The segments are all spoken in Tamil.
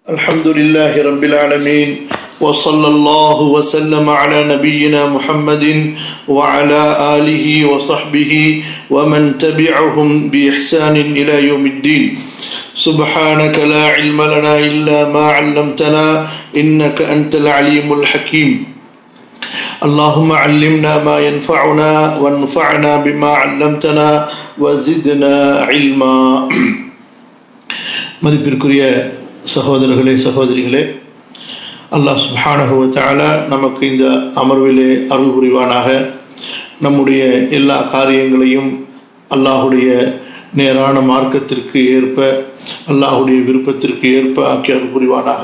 الحمد لله رب العالمين وصلى الله وسلم على نبينا محمد وعلى آله وصحبه ومن تبعهم بإحسان إلى يوم الدين سبحانك لا علم لنا إلا ما علمتنا إنك أنت العليم الحكيم اللهم علمنا ما ينفعنا وانفعنا بما علمتنا وزدنا علما மதிப்பிற்குரிய சகோதரர்களே சகோதரிகளே அல்லாஹ் சுப்ஹானஹு வ தஆலா நமக்கு இந்த அமர்விலே அருள் புரிவானாக நம்முடைய எல்லா காரியங்களையும் அல்லாஹுடைய நேரான மார்க்கத்திற்கு ஏற்ப அல்லாஹுடைய விருப்பத்திற்கு ஏற்ப ஆக்கி அருள் புரிவானாக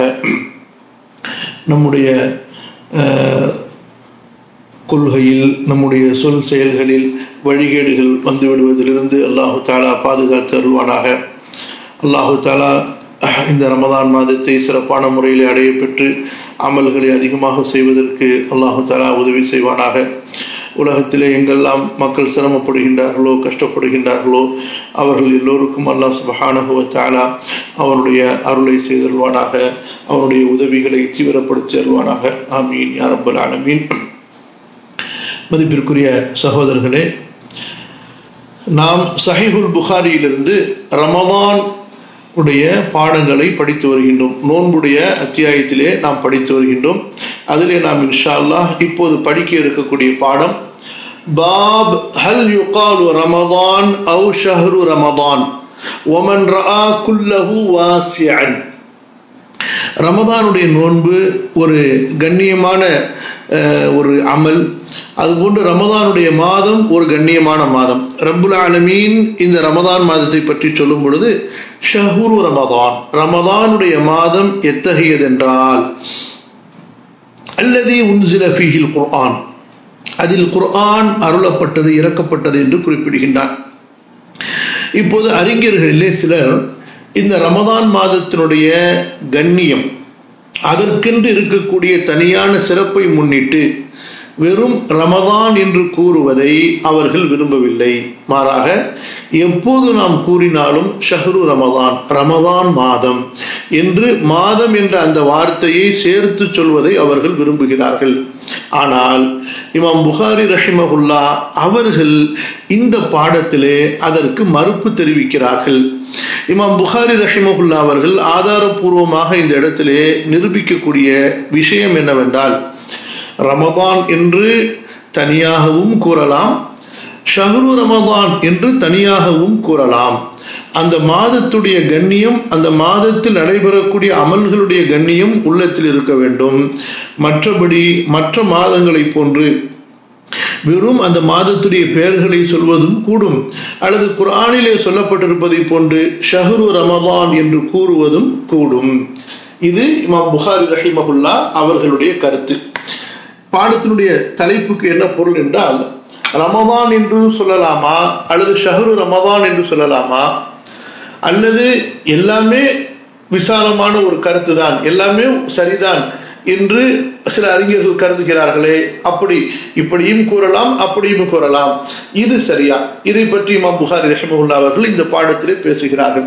நம்முடைய அஹ், கொள்கையில் நம்முடைய சொல் செயல்களில் வழிகேடுகள் வந்துவிடுவதிலிருந்து அல்லாஹு தாலா பாதுகாத்து அருள்வானாக அல்லாஹு தாலா இந்த ரமதான் மாதத்தை சிறப்பான முறையில் அடைய பெற்று அமல்களை அதிகமாக செய்வதற்கு அல்லாஹு தாலா உதவி செய்வானாக உலகத்திலே எங்கெல்லாம் மக்கள் சிரமப்படுகின்றார்களோ கஷ்டப்படுகின்றார்களோ அவர்கள் எல்லோருக்கும் அல்லாஹ் சுபஹானஹு வ தஆலா அவனுடைய அருளை செய்தருள்வானாக அவனுடைய உதவிகளை தீவிரப்படுத்தி அருள்வானாக ஆமீன் யா ரப்பல் ஆலமீன் மதிப்பிற்குரிய சகோதரர்களே நாம் சஹீஹுல் புகாரியிலிருந்து ரமதான் உடைய பாடங்களை படித்து வருகின்றோம் நோன்புடைய அத்தியாயத்திலே நாம் படித்து வருகின்றோம் அதிலே நாம் இன்ஷா அல்லாஹ் இப்போது படிக்க இருக்கக்கூடிய பாடம் பாப் ஹல் யுகாலு ரமதான் அவு ஷஹ்ரு ரமதான் ஒமன் ரஆ குல்லஹு வாசியன் ரமதானுடைய நோன்பு ஒரு கண்ணியமான அஹ், ஒரு அமல் அதுபோன்று ரமதானுடைய மாதம் ஒரு கண்ணியமான மாதம் ரப்புல் ஆலமீன் இந்த ரமதான் மாதத்தை பற்றி சொல்லும் பொழுது ஷஹுரு ரமதான் ரமதானுடைய மாதம் எத்தகையதென்றால் அல்லது உன்சில ஃபீஹில் குர்ஆன் அதில் குர்ஆன் அருளப்பட்டது இறக்கப்பட்டது என்று குறிப்பிடுகின்றான் இப்போது அறிஞர்களிலே சிலர் இந்த ரமதான் மாதத்தினுடைய கண்ணியம் அதற்கென்று இருக்கக்கூடிய தனியான சிறப்பை முன்னிட்டு வெறும் ரமதான் என்று கூறுவதை அவர்கள் விரும்பவில்லை மாறாக எப்போது நாம் கூறினாலும் ஷஹ்ரு ரமதான் ரமதான் மாதம் என்று மாதம் என்ற அந்த வார்த்தையை சேர்த்து சொல்வதை அவர்கள் விரும்புகிறார்கள் ஆனால் இமாம் புகாரி ரஹிமஹுல்லா அவர்கள் இந்த பாடத்திலே அதற்கு மறுப்பு தெரிவிக்கிறார்கள் இமாம் புகாரி ரஹிமஹுல்லா அவர்கள் ஆதாரபூர்வமாக இந்த இடத்திலே நிரூபிக்கக்கூடிய விஷயம் என்னவென்றால் ரமதான் என்று தனியாகவும் கூறலாம் ஷஹ்ரு ரமதான் என்று தனியாகவும் கூறலாம் அந்த மாதத்துடைய கண்ணியம் அந்த மாதத்தில் நடைபெறக்கூடிய அமல்களுடைய கண்ணியம் உள்ளத்தில் இருக்க வேண்டும் மற்றபடி மற்ற மாதங்களைப் போன்று வெறும் அந்த மாதத்துடைய பெயர்களை சொல்வதும் கூடும் அல்லது குர்ஆனிலே சொல்லப்பட்டிருப்பதை போன்று ஷஹ்ரு ரமதான் என்று கூறுவதும் கூடும் இது இமாம் புகாரி ரஹிமஹுல்லா அவர்களுடைய கருத்து பாடத்தினுடைய தலைப்புக்கு என்ன பொருள் என்றால் ரமதான் என்று சொல்லலாமா அல்லது ஷஹ்ரு ரமதான் என்று சொல்லலாமா அல்லது எல்லாமே விசாலமான ஒரு கருத்து தான் எல்லாமே சரிதான் என்று சில அறிஞர்கள் கருதுகிறார்களே அப்படி இப்படியும் கூறலாம் அப்படியும் கூறலாம் இது சரியா இதை பற்றி இமாம் புகாரி ரஹிமஹுல்லா அவர்கள் இந்த பாடத்திலே பேசுகிறார்கள்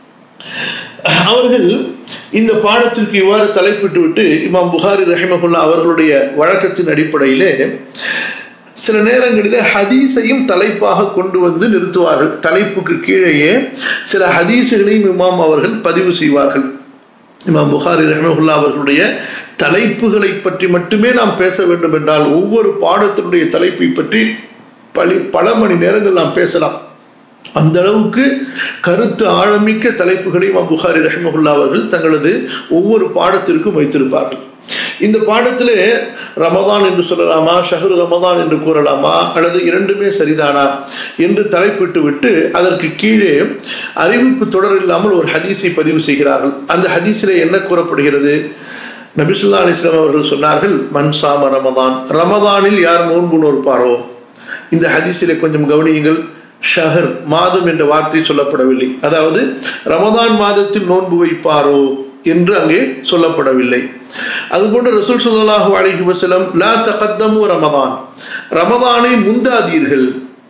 அவர்கள் இந்த பாடத்திற்கு இவ்வாறு தலைப்பிட்டு விட்டு இமாம் புகாரி ரஹிமஹுல்லா அவர்களுடைய வழக்கத்தின் அடிப்படையிலே சில நேரங்களிலே ஹதீஸையும் தலைப்பாக கொண்டு வந்து நிறுத்துவார்கள் தலைப்புக்கு கீழேயே சில ஹதீஸுகளையும் இமாம் அவர்கள் பதிவு செய்வார்கள் இமாம் புகாரி ரஹ்மஹுல்லா அவர்களுடைய தலைப்புகளை பற்றி மட்டுமே நாம் பேச வேண்டும் என்றால் ஒவ்வொரு பாடத்தினுடைய தலைப்பை பற்றி பலி பல மணி நேரங்கள் நாம் பேசலாம் அந்த அளவுக்கு கருத்து ஆழமிக்க தலைப்புகளை இமாம் புகாரி ரஹ்மஹுல்லா அவர்கள் தங்களது ஒவ்வொரு பாடத்திற்கும் வைத்திருப்பார்கள் இந்த பாடத்திலே ரமதான் என்று சொல்லலாமா ஷஹரு ரமதான் என்று கூறலாமா அல்லது இரண்டுமே சரிதானா என்று தலைப்பிட்டு விட்டு அதற்கு கீழே அறிவிப்பு தொடர் இல்லாமல் ஒரு ஹதீஸை பதிவு செய்கிறார்கள் அந்த ஹதீஸிலே என்ன கூறப்படுகிறது நபிசுல்லா அலிஸ்லாம் அவர்கள் சொன்னார்கள் மன்சாம ரமதான் ரமதானில் யார் நோன்பு நோற்பாரோ இந்த ஹதீஸிலே கொஞ்சம் கவனியுங்கள் ஷஹர் மாதம் என்ற வார்த்தை சொல்லப்படவில்லை அதாவது ரமதான் மாதத்தில் நோன்பு வைப்பாரோ என்று அங்கே சொல்லப்படவில்லை அதுபோன்று ரசூல் ஸல்லல்லாஹு அலைஹி வஸல்லம் லா தகத்தமு ரமதான் ரமதானை முந்தாதீர்கள்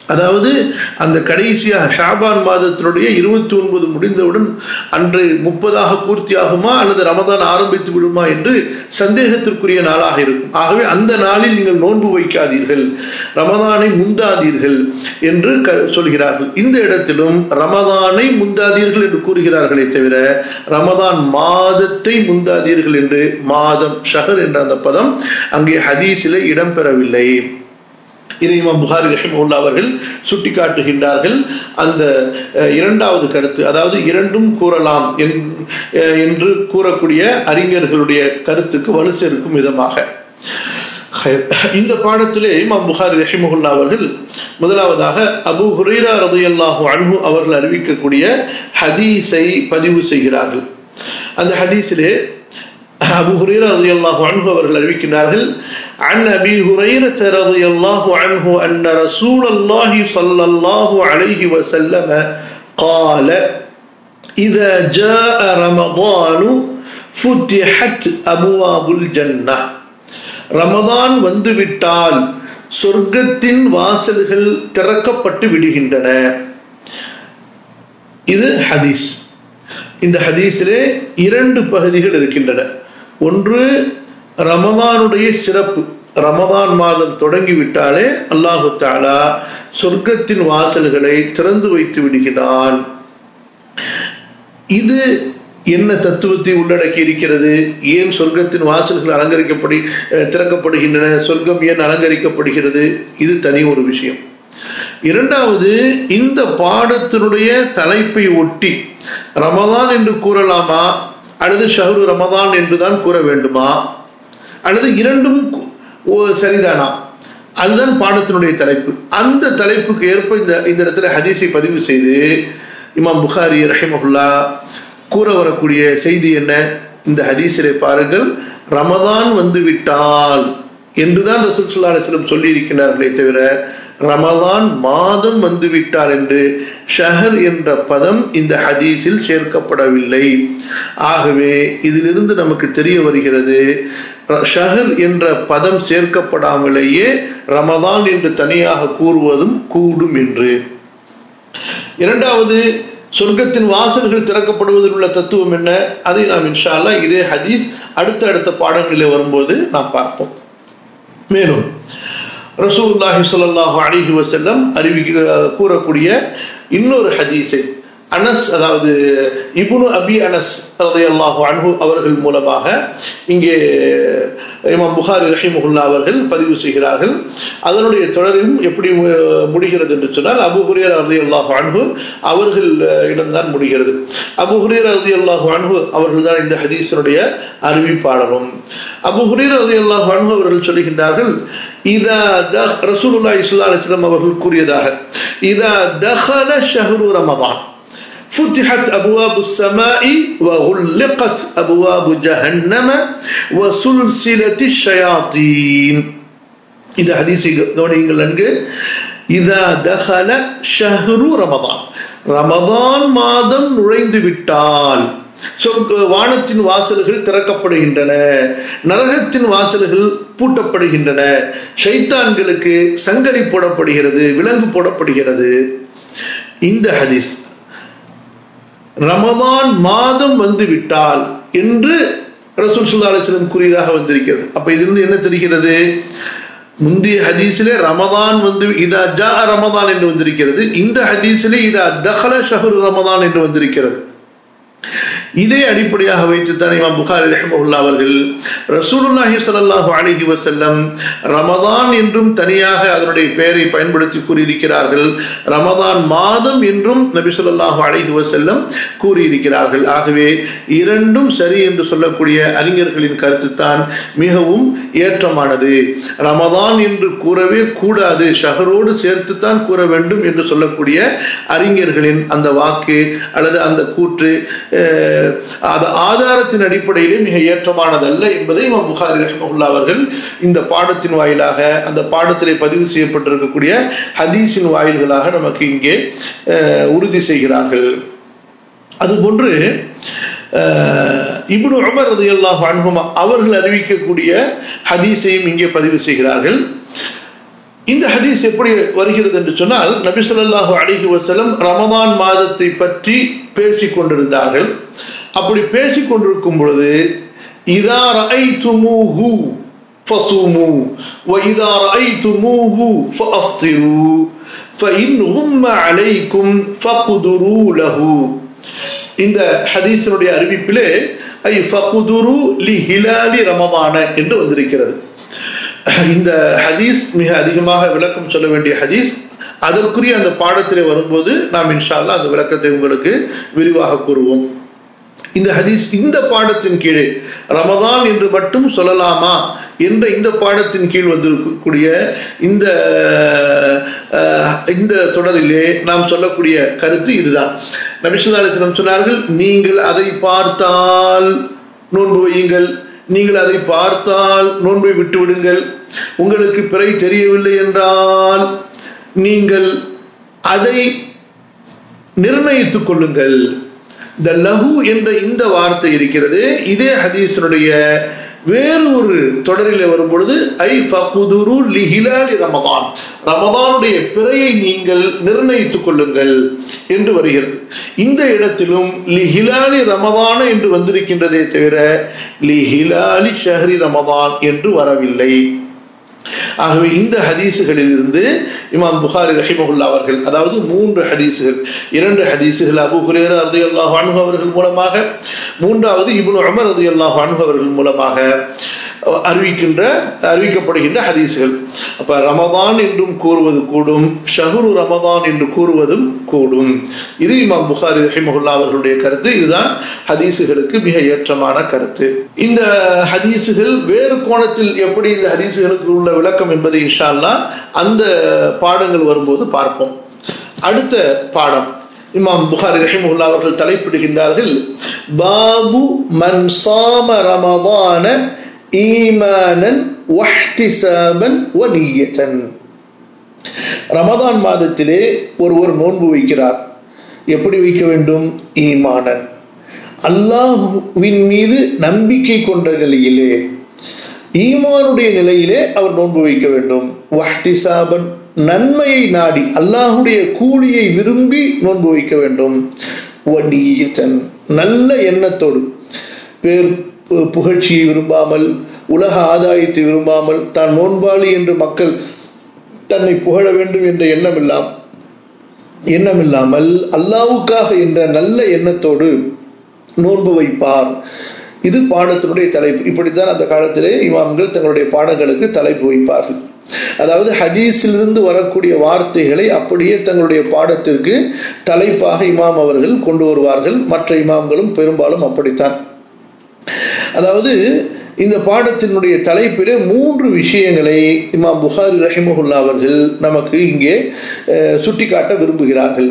அதாவது அந்த கடைசியாக ஷாபான் மாதத்தினுடைய இருபத்தி ஒன்பது முடிந்தவுடன் அன்று முப்பதாக பூர்த்தியாகுமா அல்லது ரமதான் ஆரம்பித்து விடுமா என்று சந்தேகத்திற்குரிய நாளாக இருக்கும் ஆகவே அந்த நாளில் நீங்கள் நோன்பு வைக்காதீர்கள் ரமதானை முந்தாதீர்கள் என்று சொல்கிறார்கள் இந்த இடத்திலும் ரமதானை முந்தாதீர்கள் என்று கூறுகிறார்களே தவிர ரமதான் மாதத்தை முந்தாதீர்கள் என்று மாதம் ஷஹர் என்ற அந்த பதம் அங்கே ஹதீஸிலே இடம்பெறவில்லை இதை இமாம் புகாரி ரஹிமுல்லா அவர்கள் சுட்டிக்காட்டுகின்றார்கள் அந்த இரண்டாவது கருத்து அதாவது இரண்டும் கூறலாம் என்று கூறக்கூடிய அறிஞர்களுடைய கருத்துக்கு வலு சேர்க்கும் விதமாக இந்த பாடத்திலே இமாம் புகாரி ரஹிமுல்லா அவர்கள் முதலாவதாக அபு ஹுரைரா ரதையல்லாஹு அன்ஹு அவர்கள் அறிவிக்கக்கூடிய ஹதீஸை பதிவு செய்கிறார்கள் அந்த ஹதீஸிலே அபு ஹுரைரா ரலியல்லாஹு அன்ஹு அவர்கள் அறிவிக்கிறார்கள் عن ابي هريره رضي الله عنه ان رسول الله صلى الله عليه وسلم قال اذا جاء رمضان فتحت ابواب الجنه ரமதான் வந்துவிட்டால் சொர்க்கத்தின் வாசல்கள் திறக்கப்பட்டு விடுகின்றன இது ஹதீஸ் இந்த ஹதீஸிலே இரண்டு பகுதிகள் இருக்கின்றன ஒன்று ரமதானுடைய சிறப்பு ரமதான் மாதம் தொடங்கிவிட்டாலே அல்லாஹு தாலா சொர்க்கத்தின் வாசல்களை திறந்து வைத்து விடுகிறான் இது என்ன தத்துவத்தை உள்ளடக்கி இருக்கிறது ஏன் சொர்க்கத்தின் வாசல்கள் அலங்கரிக்கப்படி திறக்கப்படுகின்றன சொர்க்கம் ஏன் அலங்கரிக்கப்படுகிறது இது தனி ஒரு விஷயம் இரண்டாவது இந்த பாடத்தினுடைய தலைப்பை ஒட்டி ரமதான் என்று கூறலாமா அல்லது ஷஹரு ரமதான் என்றுதான் கூற வேண்டுமா அல்லது இரண்டும் சரிதானா அதுதான் பாடத்தினுடைய தலைப்பு அந்த தலைப்புக்கு ஏற்ப இந்த இந்த இடத்துல ஹதீஸை பதிவு செய்து இமாம் புகாரி ரஹிமஹுல்லா கூற வரக்கூடிய செய்தி என்ன இந்த ஹதீஸிலே பாருங்கள் ரமதான் வந்து விட்டால் என்றுதான் ரசூல் சுல்லா அலிஸ்லம் சொல்லி இருக்கின்றார்களே தவிர ரமதான் மாதம் வந்து விட்டார் என்று ஷஹர் என்ற பதம் இந்த ஹதீஸில் சேர்க்கப்படவில்லை ஆகவே இதிலிருந்து நமக்கு தெரிய வருகிறது ஷஹர் என்ற பதம் சேர்க்கப்படாமலேயே ரமதான் என்று தனியாக கூறுவதும் கூடும் என்று இரண்டாவது சொர்க்கத்தின் வாசல்கள் திறக்கப்படுவதில் உள்ள தத்துவம் என்ன அதை நாம் இன்ஷால்லா இதே ஹதீஸ் அடுத்த அடுத்த பாடங்களில் வரும்போது நாம் பார்ப்போம் மேலும் ரசூல்லாஹி சொல்லாஹு அலிஹி வசல்லம் அறிவிக்க கூறக்கூடிய இன்னொரு ஹதீஸை அனஸ் அதாவது இபுனு அபி அனஸ் ரதையல்லாஹு அன்ஹு அவர்கள் மூலமாக இங்கே இமாம் புகாரி ரஹிமுல்லா அவர்கள் பதிவு செய்கிறார்கள் அதனுடைய தொடரும் எப்படி முடிகிறது என்று சொன்னால் அபு ஹுரியர் ரதி அல்லாஹு அன்ஹு அவர்கள் இடம்தான் முடிகிறது அபு ஹுரியர் ரதி அல்லாஹு அன்ஹு அவர்கள் தான் இந்த ஹதீஸனுடைய அறிவிப்பாளரும் அபு ஹுரியர் ரதி அல்லாஹு அன்ஹு அவர்கள் சொல்லுகின்றார்கள் இதா தஹ் ரசூலுல்லா இஸ்லா அலிஸ்லாம் அவர்கள் கூறியதாக இதா தஹல ஷஹரு ரமதான் فتحت أبواب السماء وغلقت أبواب جهنم وسلسلة الشياطين இந்த ஹதீஸை கவனியுங்கள் நன்கு இதா தஹல ஷஹ்ரு ரமதான் ரமதான் மாதம் நுழைந்து விட்டால் வானத்தின் வாசல்கள் திறக்கப்படுகின்றன நரகத்தின் வாசல்கள் பூட்டப்படுகின்றன ஷைத்தான்களுக்கு சங்கரி போடப்படுகிறது விலங்கு போடப்படுகிறது இந்த ஹதீஸ் ரமதான் மாதம் வந்து விட்டால் என்று ரசூல் சுல்லா அலிஸ்லம் கூறியதாக வந்திருக்கிறது அப்ப இதிலிருந்து என்ன தெரிகிறது முந்தைய ஹதீஸிலே ரமதான் வந்து இதா ஜா ரமதான் என்று வந்திருக்கிறது இந்த ஹதீஸிலே இதா தஹல ஷஹர் ரமதான் என்று வந்திருக்கிறது இதே அடிப்படையாக வைத்துத்தான் இமாம் புகாரி ரஹமுல்லா அவர்கள் ரசூலுல்லாஹி ஸல்லல்லாஹு அலைஹி வஸல்லம் ரமதான் என்றும் தனியாக அதனுடைய பெயரை பயன்படுத்தி கூறியிருக்கிறார்கள் ரமதான் மாதம் என்றும் நபி ஸல்லல்லாஹு அலைஹி வஸல்லம் கூறியிருக்கிறார்கள் ஆகவே இரண்டும் சரி என்று சொல்லக்கூடிய அறிஞர்களின் கருத்து தான் மிகவும் ஏற்றமானது ரமதான் என்று கூறவே கூடாது ஷஹரோடு சேர்த்துத்தான் கூற வேண்டும் என்று சொல்லக்கூடிய அறிஞர்களின் அந்த வாக்கு அல்லது அந்த கூற்று அது ஆதாரத்தின் அடிப்படையிலே மிக ஏற்றமானதல்ல என்பதை இமாம் புகாரி ரஹ்மஹுல்லா அவர்கள் இந்த பாடத்தின் வாயிலாக அந்த பாடத்திலே பதிவு செய்யப்பட்டிருக்கக்கூடிய ஹதீஸின் வாயில்களாக நமக்கு இங்கே உறுதி செய்கிறார்கள் அதுபோன்று இப்னு உமர் ரதியல்லாஹு அன்ஹுமா அவர்கள் அறிவிக்கக்கூடிய ஹதீஸையும் இங்கே பதிவு செய்கிறார்கள் இந்த ஹதீஸ் எப்படி வருகிறது என்று சொன்னால் நபி ஸல்லல்லாஹு அலைஹி வஸல்லம் ரமதான் மாதத்தை பற்றி பேசிக் கொண்டிருந்தார்கள் அப்படி பேசிக் கொண்டிருக்கும் பொழுது இதா ரஐதுமூஹு ஃபஸூமு وإذا رأيتموه فأفطروا فإن غم عليكم فقدروا له இந்த ஹதீஸினுடைய அறிவிப்பிலே ஐ ஃபகுதுரு லி ஹிலாலி ரமதான என்று வந்திருக்கிறது இந்த ஹதீஸ் மிக அதிகமாக விளக்கம் சொல்ல வேண்டிய ஹதீஸ் அதற்குரிய அந்த பாடத்திலே வரும்போது நாம் இன்ஷால்லா அந்த விளக்கத்தை உங்களுக்கு விரிவாக கூறுவோம் இந்த ஹதீஸ் இந்த பாடத்தின் கீழே ரமதான் என்று மட்டும் சொல்லலாமா என்ற இந்த பாடத்தின் கீழ் வந்திருக்கக்கூடிய இந்த இந்த தொடரிலே நாம் சொல்லக்கூடிய கருத்து இதுதான் நபிசுல்லாலிசனம் சொன்னார்கள் நீங்கள் அதை பார்த்தால் நோன்பு வையுங்கள் நீங்கள் அதை பார்த்தால் நோன்பை விட்டு விடுங்கள் உங்களுக்கு பிறை தெரியவில்லை என்றால் நீங்கள் அதை நிர்ணயித்துக் கொள்ளுங்கள் இந்த லகு என்ற இந்த வார்த்தை இருக்கிறது இதே ஹதீஸனுடைய வேறு ஒரு தொடரில் வரும் பொழுது ஐ ஃபகுதுரு லிஹிலாலி ரமதான் ரமதானுடைய பிறையை நீங்கள் நிர்ணயித்துக் கொள்ளுங்கள் என்று வருகிறது இந்த இடத்திலும் லிஹிலாலி ரமதான என்று வந்திருக்கின்றதே தவிர லிஹிலாலி ஷஹரி ரமதான் என்று வரவில்லை ஆகவே இந்த ஹதீஸுகளில் இருந்து இமாம் புகாரி ரஹிமகுல்லா அவர்கள் அதாவது மூன்று ஹதீஸுகள் இரண்டு ஹதீஸுகள் அபு ஹுரேரா ரதி அல்லாஹ் அணுகு அவர்கள் மூலமாக மூன்றாவது இபுன் அமர் ரதி அல்லாஹ் அணுகு அவர்கள் மூலமாக அறிவிக்கின்ற அறிவிக்கப்படுகின்ற ஹதீஸுகள் அப்ப ரமதான் என்றும் கூறுவது கூடும் ஷஹுரு ரமதான் என்று கூறுவதும் கூடும் இது இமாம் புகாரி ரஹிமகுல்லா அவர்களுடைய கருத்து இதுதான் ஹதீஸுகளுக்கு மிக ஏற்றமான கருத்து இந்த ஹதீஸுகள் வேறு கோணத்தில் எப்படி இந்த ஹதீஸுகளுக்கு உள்ள விளக்கம் என்பதை இன்ஷா அல்லா அந்த பாடங்கள் வரும்போது பார்ப்போம் அடுத்த பாடம் இமாம் புகாரி ரஹிமுல்லா அவர்கள் தலைப்பிடுகின்றார்கள் பாபு மன் சாம ரமதான ஈமானன் வஹ்திசாபன் வனியத்தன் ரமதான் மாதத்திலே ஒருவர் நோன்பு வைக்கிறார் எப்படி வைக்க வேண்டும் ஈமானன் அல்லாஹுவின் மீது நம்பிக்கை கொண்ட நிலையிலே ஈமானுடைய நிலையிலே அவர் நோன்பு வைக்க வேண்டும் வஹ்திசாபன் நன்மையை நாடி அல்லாஹுடைய கூலியை விரும்பி நோன்பு வைக்க வேண்டும் வடியத்தன் நல்ல எண்ணத்தோடு பேர் புகழ்ச்சியை விரும்பாமல் உலக ஆதாயத்தை விரும்பாமல் தான் நோன்பாளி என்று மக்கள் தன்னை புகழ வேண்டும் என்ற எண்ணம் இல்லாம் எண்ணம் இல்லாமல் அல்லாவுக்காக என்ற நல்ல எண்ணத்தோடு நோன்பு வைப்பார் இது பாடத்தினுடைய தலைப்பு இப்படித்தான் அந்த காலத்திலே இமாம்கள் தங்களுடைய பாடங்களுக்கு தலைப்பு வைப்பார்கள் அதாவது ஹதீஸிலிருந்து வரக்கூடிய வார்த்தைகளை அப்படியே தங்களுடைய பாடத்திற்கு தலைப்பாக இமாம் அவர்கள் கொண்டு வருவார்கள் மற்ற இமாம்களும் பெரும்பாலும் அப்படித்தான் அதாவது இந்த பாடத்தினுடைய தலைப்பிலே மூன்று விஷயங்களை இமாம் புகாரி ரஹிமஹுல்லா அவர்கள் நமக்கு இங்கே சுட்டிக்காட்ட விரும்புகிறார்கள்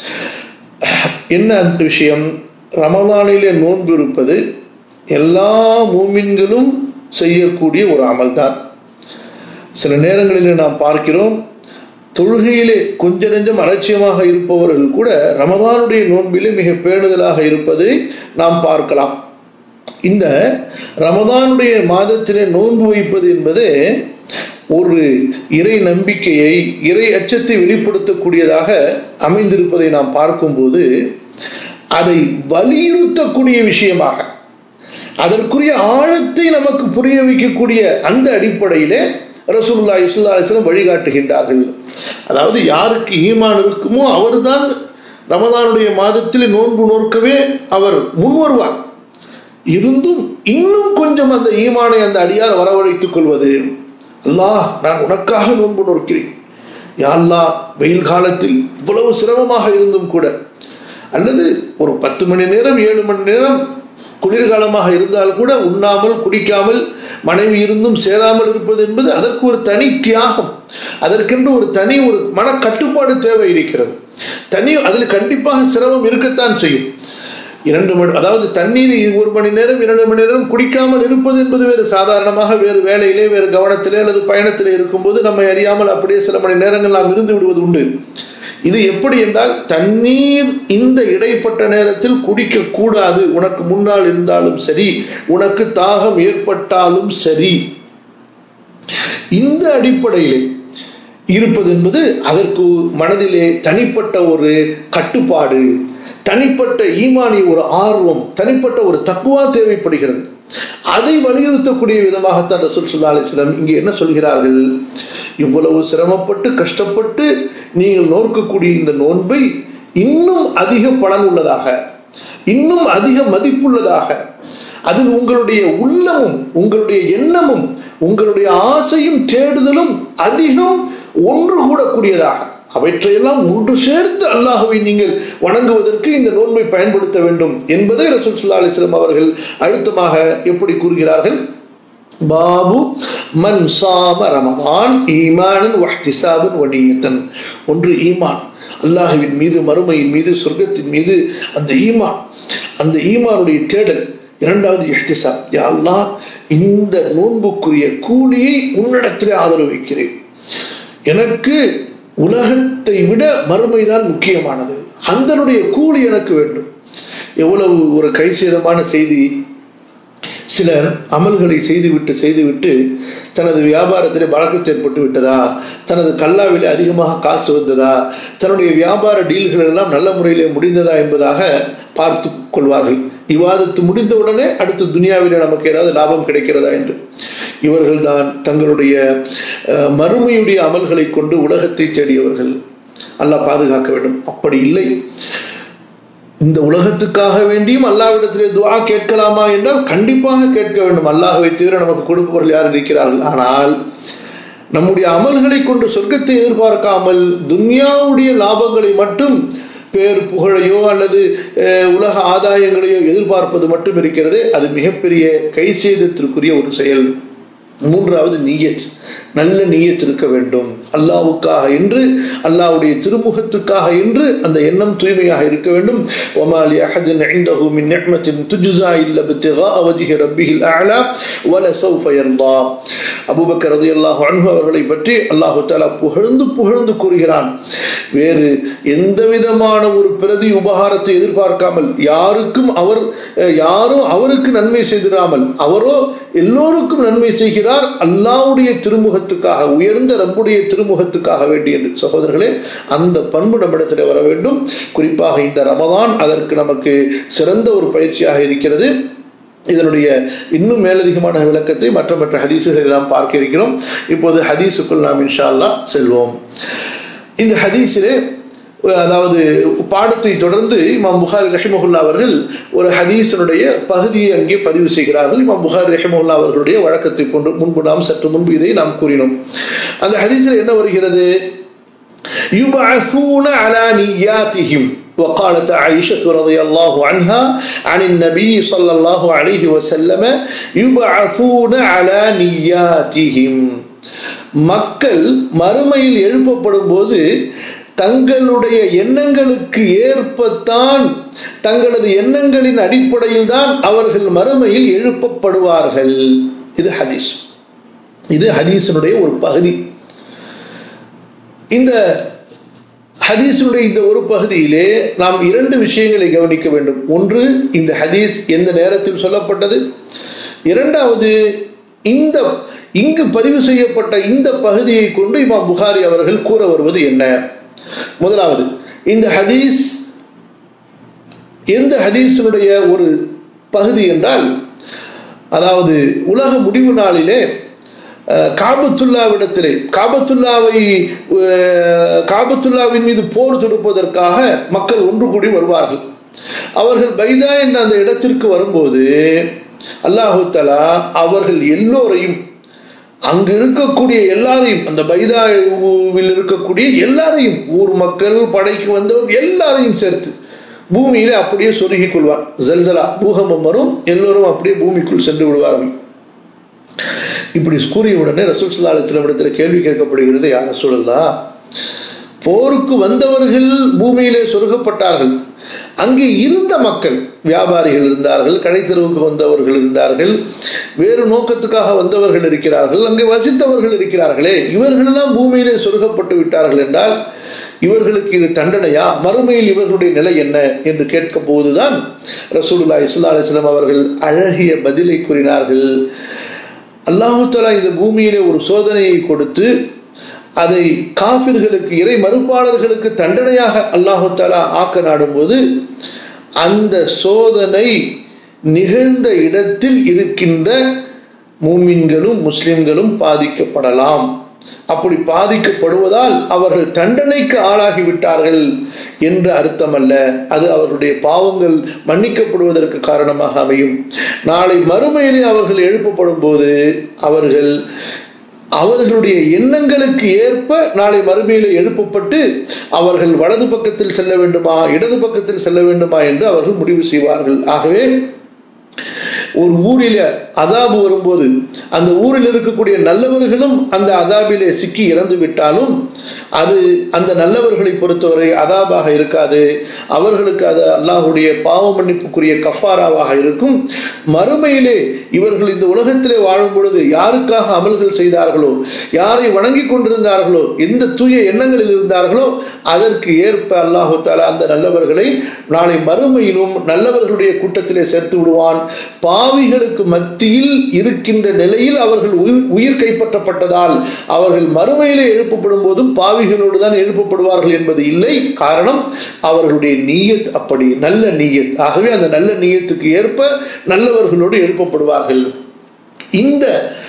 என்ன அந்த விஷயம் ரமதானிலே நோன்பு இருப்பது எல்லா மூமின்களும் செய்யக்கூடிய ஒரு அமல்தான் சில நேரங்களில் நாம் பார்க்கிறோம் தொழுகையிலே கொஞ்ச நெஞ்சம் அலட்சியமாக இருப்பவர்கள் கூட ரமதானுடைய நோன்பிலே மிக பேணுதலாக இருப்பதை நாம் பார்க்கலாம் இந்த ரமதானுடைய மாதத்திலே நோன்பு வைப்பது என்பது ஒரு இறை நம்பிக்கையை இறை அச்சத்தை வெளிப்படுத்தக்கூடியதாக அமைந்திருப்பதை நாம் பார்க்கும்போது அதை வலியுறுத்தக்கூடிய விஷயமாக அதற்குரிய ஆழத்தை நமக்கு புரிய வைக்கக்கூடிய அந்த அடிப்படையிலே ரசூல்லா இசுல்லா அலிஸ்லம் வழிகாட்டுகின்றார்கள் அதாவது யாருக்கு ஈமான் இருக்குமோ அவர்தான் ரமதானுடைய மாதத்தில் நோன்பு நோக்கவே அவர் முன் வருவார் இருந்தும் இன்னும் கொஞ்சம் அந்த ஈமானை அந்த அடியார் வரவழைத்துக் கொள்வது அல்லாஹ் நான் உனக்காக நோன்பு நோக்கிறேன் யாழ்லா வெயில் காலத்தில் இவ்வளவு சிரமமாக இருந்தும் கூட அல்லது ஒரு பத்து மணி நேரம் ஏழு மணி நேரம் குளிர்காலமாக இருந்தால் கூட உண்ணாமல் குடிக்காமல் மனைவி இருந்தும் சேராமல் இருப்பது என்பது அதற்கு ஒரு தனி தியாகம் அதற்கென்று ஒரு தனி ஒரு மன கட்டுப்பாடு தேவை இருக்கிறது தனி அதில் கண்டிப்பாக சிரமம் இருக்கத்தான் செய்யும் இரண்டு மணி அதாவது தண்ணீர் ஒரு மணி நேரம் இரண்டு மணி நேரம் குடிக்காமல் இருப்பது என்பது வேறு சாதாரணமாக வேறு வேலையிலே வேறு கவனத்திலே அல்லது பயணத்திலே இருக்கும்போது நம்மை அறியாமல் அப்படியே சில மணி நேரங்கள் நாம் இருந்து விடுவது உண்டு இது எப்படி என்றால் தண்ணீர் இந்த இடைப்பட்ட நேரத்தில் குடிக்க கூடாது உனக்கு முன்னால் இருந்தாலும் சரி உனக்கு தாகம் ஏற்பட்டாலும் சரி இந்த அடிப்படையிலே இருப்பது என்பது அதற்கு மனதிலே தனிப்பட்ட ஒரு கட்டுப்பாடு தனிப்பட்ட ஈமானிய ஒரு ஆர்வம் தனிப்பட்ட ஒரு தக்குவா தேவைப்படுகிறது அதை வலியுறுத்தக்கூடிய விதமாகத்தான் ரசூல் சுல்லா அலிஸ்லாம் இங்கே என்ன சொல்கிறார்கள் இவ்வளவு சிரமப்பட்டு கஷ்டப்பட்டு நீங்கள் நோக்கக்கூடிய இந்த நோன்பை இன்னும் அதிக பலன் உள்ளதாக இன்னும் அதிக மதிப்புள்ளதாக அதில் உங்களுடைய உள்ளமும் உங்களுடைய எண்ணமும் உங்களுடைய ஆசையும் தேடுதலும் அதிகம் ஒன்று கூடக்கூடியதாக அவற்றையெல்லாம் ஒன்று சேர்த்து அல்லாஹுவை நீங்கள் வணங்குவதற்கு இந்த நோன்பை பயன்படுத்த வேண்டும் என்பதை ரசூல் சுல்லா அலிஸ்லாம் அவர்கள் அழுத்தமாக எப்படி கூறுகிறார்கள் பாபு மன் சாம ரமதான் ஈமானன் வஹ்திசாபன் வணியத்தன் ஒன்று ஈமான் அல்லாஹுவின் மீது மறுமையின் மீது சொர்க்கத்தின் மீது அந்த ஈமான் அந்த ஈமானுடைய தேடல் இரண்டாவது எஹ்திசா யா அல்லாஹ் இந்த நோன்புக்குரிய கூலியை உன்னிடத்திலே ஆதரவு வைக்கிறேன் எனக்கு உலகத்தை விட மறுமைதான் முக்கியமானது அந்தனுடைய கூலி எனக்கு வேண்டும் எவ்வளவு ஒரு கைசேதமான செய்தி சிலர் அமல்களை செய்துவிட்டு செய்துவிட்டு தனது வியாபாரத்திலே வழக்கத்து ஏற்பட்டு விட்டதா தனது கல்லாவிலே அதிகமாக காசு வந்ததா தன்னுடைய வியாபார டீல்கள் எல்லாம் நல்ல முறையிலே முடிந்ததா என்பதாக பார்த்து கொள்வார்கள் விவாதத்து முடிந்தவுடனே அடுத்த துனியாவிலே நமக்கு ஏதாவது லாபம் கிடைக்கிறதா என்று இவர்கள் தான் தங்களுடைய மறுமையுடைய அமல்களை கொண்டு உலகத்தை தேடியவர்கள் அல்லாஹ் பாதுகாக்க வேண்டும் அப்படி இல்லை இந்த உலகத்துக்காக வேண்டியும் அல்லாவிடத்திலே துவா கேட்கலாமா என்றால் கண்டிப்பாக கேட்க வேண்டும் அல்லாஹவை தவிர நமக்கு கொடுப்பவர்கள் யார் இருக்கிறார்கள் ஆனால் நம்முடைய அமல்களை கொண்டு சொர்க்கத்தை எதிர்பார்க்காமல் துன்யாவுடைய லாபங்களை மட்டும் பேர் புகழையோ அல்லது உலக ஆதாயங்களையோ எதிர்பார்ப்பது மட்டும் இருக்கிறது அது மிகப்பெரிய கை செய்தத்திற்குரிய ஒரு செயல் மூன்றாவது நீயத் நல்ல நீயத் இருக்க வேண்டும் அல்லாவுக்காக என்று அல்லாவுடைய திருமுகத்துக்காக என்று அந்த எண்ணம் தூய்மையாக இருக்க வேண்டும் ஒமாலி அஹதின் عنده من نعمة تجزى إلا ابتغاء وجه ربه الأعلى ولسوف يرضى அபூபக்கர் ரலியல்லாஹு அன்ஹு அவர்களை பற்றி அல்லாஹு தஆலா புகழ்ந்து புகழ்ந்து கூறுகிறான் வேறு எந்த விதமான ஒரு பிரதி உபகாரத்தை எதிர்பார்க்காமல் யாருக்கும் அவர் யாரும் அவருக்கு நன்மை செய்திடாமல் அவரோ எல்லோருக்கும் நன்மை செய்கிறார் அல்லாவுடைய திருமுகத்துக்காக உயர்ந்த ரப்புடைய திருமுகத்துக்காக வேண்டி என்று சகோதரர்களே அந்த பண்பு நம்மிடத்தில் வர வேண்டும் குறிப்பாக இந்த ரமதான் அதற்கு நமக்கு சிறந்த ஒரு பயிற்சியாக இருக்கிறது இதனுடைய இன்னும் மேலதிகமான விளக்கத்தை மற்ற மற்ற ஹதீசுகளை நாம் பார்க்க இருக்கிறோம் இப்போது ஹதீஸுக்குள் நாம் இன்ஷா அல்லா செல்வோம் இந்த ஹதீஸிலே அதாவது பாடத்தை தொடர்ந்து இமாம் புகாரி ரஹிமஹுல்லா அவர்கள் ஒரு ஹதீஸனுடைய பகுதியை அங்கே பதிவு செய்கிறார்கள் இமாம் புகாரி ரஹிமஹுல்லா அவர்களுடைய வழக்கத்தை கொண்டு முன்பு நாம் சற்று முன்பு இதை நாம் கூறினோம் அந்த ஹதீஸில் என்ன வருகிறது யுபஅஸூன அலா நிய்யாத்திஹிம் وقالت عائشة رضي الله عنها عن النبي صلى الله عليه وسلم يبعثون على نياتهم மக்கள் மறுமையில் எழுப்பப்படும் போது தங்களுடைய எண்ணங்களுக்கு ஏற்பத்தான் தங்களது எண்ணங்களின் அடிப்படையில் தான் அவர்கள் மறுமையில் எழுப்பப்படுவார்கள் இது ஹதீஸ் இது ஹதீஸனுடைய ஒரு பகுதி இந்த ஹதீஸுடைய இந்த ஒரு பகுதியிலே நாம் இரண்டு விஷயங்களை கவனிக்க வேண்டும் ஒன்று இந்த ஹதீஸ் எந்த நேரத்தில் சொல்லப்பட்டது இரண்டாவது இந்த இங்கு பதிவு செய்யப்பட்ட இந்த பகுதியை கொண்டு இமாம் புகாரி அவர்கள் கூற வருவது என்ன முதலாவது இந்த ஹதீஸ் எந்த ஹதீஸினுடைய ஒரு பகுதி என்றால் அதாவது உலக முடிவு நாளிலே காபத்துல்லாவிடத்திலே காபத்துல்லாவை காபத்துல்லாவின் மீது போர் தொடுப்பதற்காக மக்கள் ஒன்று கூடி வருவார்கள் அவர்கள் பைதா என்ற அந்த இடத்திற்கு வரும்போது அல்லாஹு தலா அவர்கள் எல்லோரையும் அங்கு இருக்கக்கூடிய எல்லாரையும் அந்த பைதாவில் இருக்கக்கூடிய எல்லாரையும் ஊர் மக்கள் படைக்கு வந்தவர் எல்லாரையும் சேர்த்து பூமியில அப்படியே சொருகிக் கொள்வார் ஜல்சலா பூகம்பம் வரும் எல்லோரும் அப்படியே பூமிக்குள் சென்று விடுவார்கள் இப்படி கூறிய உடனே ரசூல் சுல்லா இடத்துல கேள்வி கேட்கப்படுகிறது யார் ரசூலல்லா போருக்கு வந்தவர்கள் பூமியிலே சொருகப்பட்டார்கள் அங்கே இருந்த மக்கள் வியாபாரிகள் இருந்தார்கள் கடைத்தெருவுக்கு வந்தவர்கள் இருந்தார்கள் வேறு நோக்கத்துக்காக வந்தவர்கள் இருக்கிறார்கள் அங்கே வசித்தவர்கள் இருக்கிறார்களே இவர்களெல்லாம் பூமியிலே சொருகப்பட்டு விட்டார்கள் என்றால் இவர்களுக்கு இது தண்டனையா மறுமையில் இவர்களுடைய நிலை என்ன என்று கேட்க போதுதான் ரசூலுல்லா இஸ்லா அலிஸ்லாம் அவர்கள் அழகிய பதிலை கூறினார்கள் அல்லாஹு தலா இந்த பூமியிலே ஒரு சோதனையை கொடுத்து அதை காபிர்களுக்கு இறை மறுப்பாளர்களுக்கு தண்டனையாக அல்லாஹு தாலா ஆக்க நாடும்போது அந்த சோதனை நிகழ்ந்த இடத்தில் இருக்கின்ற மூமின்களும் முஸ்லிம்களும் பாதிக்கப்படலாம் அப்படி பாதிக்கப்படுவதால் அவர்கள் தண்டனைக்கு ஆளாகிவிட்டார்கள் என்று அர்த்தமல்ல அது அவர்களுடைய பாவங்கள் மன்னிக்கப்படுவதற்கு காரணமாக அமையும் நாளை மறுமையிலே அவர்கள் எழுப்பப்படும் போது அவர்கள் அவர்களுடைய எண்ணங்களுக்கு ஏற்ப நாளை மறுமையிலே எழுப்பப்பட்டு அவர்கள் வலது பக்கத்தில் செல்ல வேண்டுமா இடது பக்கத்தில் செல்ல வேண்டுமா என்று அவர்கள் முடிவு செய்வார்கள் ஆகவே ஒரு ஊரில அதாபு வரும்போது அந்த ஊரில் இருக்கக்கூடிய நல்லவர்களும் அந்த அதாபிலே சிக்கி இறந்து விட்டாலும் அது அந்த நல்லவர்களை பொறுத்தவரை அதாபாக இருக்காது அவர்களுக்கு அது அல்லாஹுடைய பாவ மன்னிப்புக்குரிய கஃபாராவாக இருக்கும் மறுமையிலே இவர்கள் இந்த உலகத்திலே வாழும் பொழுது யாருக்காக அமல்கள் செய்தார்களோ யாரை வணங்கி கொண்டிருந்தார்களோ எந்த தூய எண்ணங்களில் இருந்தார்களோ அதற்கு ஏற்ப அல்லாஹு தாலா அந்த நல்லவர்களை நாளை மறுமையிலும் நல்லவர்களுடைய கூட்டத்திலே சேர்த்து விடுவான் பாவிகளுக்கு மத்தியில் இருக்கின்ற நிலையில் அவர்கள் உயிர் கைப்பற்றப்பட்டதால் அவர்கள் மறுமையிலே எழுப்பப்படும் போதும் பாவிகளோடு தான் எழுப்பப்படுவார்கள் என்பது இல்லை காரணம் அவர்களுடைய நீயத் அப்படி நல்ல நீயத் ஆகவே அந்த நல்ல நீயத்துக்கு ஏற்ப நல்லவர்களோடு எழுப்பப்படுவார்கள் இந்த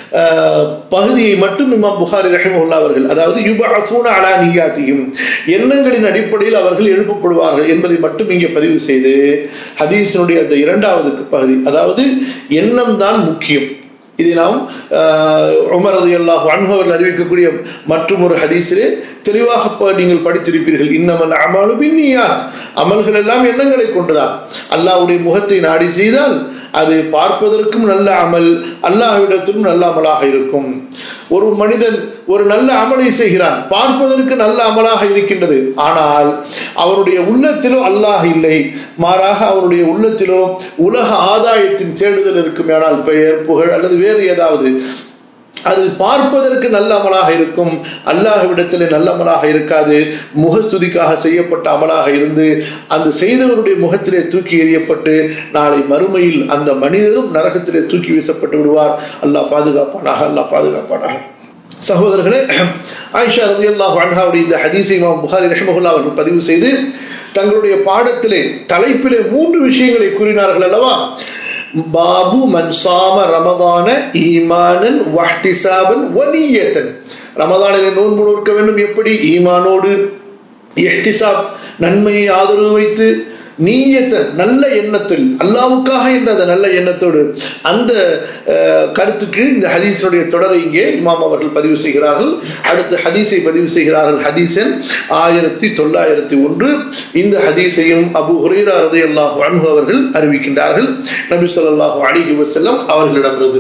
பகுதியை மட்டும் இமாம் புகாரி ரஹிமுல்லா அவர்கள் அதாவது யுபூன அலா நீயாத்தியும் எண்ணங்களின் அடிப்படையில் அவர்கள் எழுப்பப்படுவார்கள் என்பதை மட்டும் இங்கே பதிவு செய்து ஹதீஸினுடைய அந்த இரண்டாவது பகுதி அதாவது எண்ணம் தான் முக்கியம் இதை நாம் உமர் ரதி அல்லாஹ் அன்பவர்கள் அறிவிக்கக்கூடிய மற்றும் ஒரு ஹதீஸிலே தெளிவாக நீங்கள் படித்திருப்பீர்கள் இன்னமல் அமலு பின்னியாத் அமல்கள் எல்லாம் எண்ணங்களை கொண்டுதான் அல்லாஹ்வுடைய முகத்தை நாடி செய்தால் அது பார்ப்பதற்கும் நல்ல அமல் அல்லாஹ்விடத்திலும் நல்ல அமலாக இருக்கும் ஒரு மனிதன் ஒரு நல்ல அமலை செய்கிறான் பார்ப்பதற்கு நல்ல அமலாக இருக்கின்றது ஆனால் அவனுடைய உள்ளத்திலோ அல்லாஹ் இல்லை மாறாக அவனுடைய உள்ளத்திலோ உலக ஆதாயத்தின் தேடுதல் இருக்கும் ஆனால் பெயர் புகழ் அல்லது வேறு ஏதாவது அது பார்ப்பதற்கு நல்ல அமலாக இருக்கும் அல்லாஹ்விடத்தில் நல்ல அமலாக இருக்காது முகஸ்துதிக்காக செய்யப்பட்ட அமலாக இருந்து அந்த செய்தவருடைய முகத்திலே தூக்கி எறியப்பட்டு நாளை மறுமையில் அந்த மனிதரும் நரகத்திலே தூக்கி வீசப்பட்டு விடுவார் அல்லாஹ் பாதுகாப்பானாக அல்லாஹ் பாதுகாப்பானாக சகோதரர்களே ஆயிஷா ரதி அல்லாஹ் அன்ஹாவுடைய இந்த ஹதீஸை இமாம் புகாரி ரஹமகுல்லா அவர்கள் பதிவு செய்து தங்களுடைய பாடத்திலே தலைப்பிலே மூன்று விஷயங்களை கூறினார்கள் அல்லவா பாபு மன்சாம ரமதான ஈமானன் வஹ்திசாபன் வனியத்தன் ரமதானிலே நோன்பு நோக்க வேண்டும் எப்படி ஈமானோடு எஹ்திசாப் நன்மையை ஆதரவு வைத்து நீயத்தன் நல்ல எண்ணத்தில் அல்லாவுக்காக என்ற அந்த நல்ல எண்ணத்தோடு அந்த கருத்துக்கு இந்த ஹதீஸனுடைய தொடரை இங்கே இமாம் அவர்கள் பதிவு செய்கிறார்கள் அடுத்து ஹதீஸை பதிவு செய்கிறார்கள் ஹதீசன் ஆயிரத்தி தொள்ளாயிரத்தி ஒன்று இந்த ஹதீஸையும் அபு ஹுரேரா ரதி அல்லாஹு அன்பு அவர்கள் அறிவிக்கின்றார்கள் நபி சொல்லாஹு அலிஹி வசல்லம் அவர்களிடமிருந்து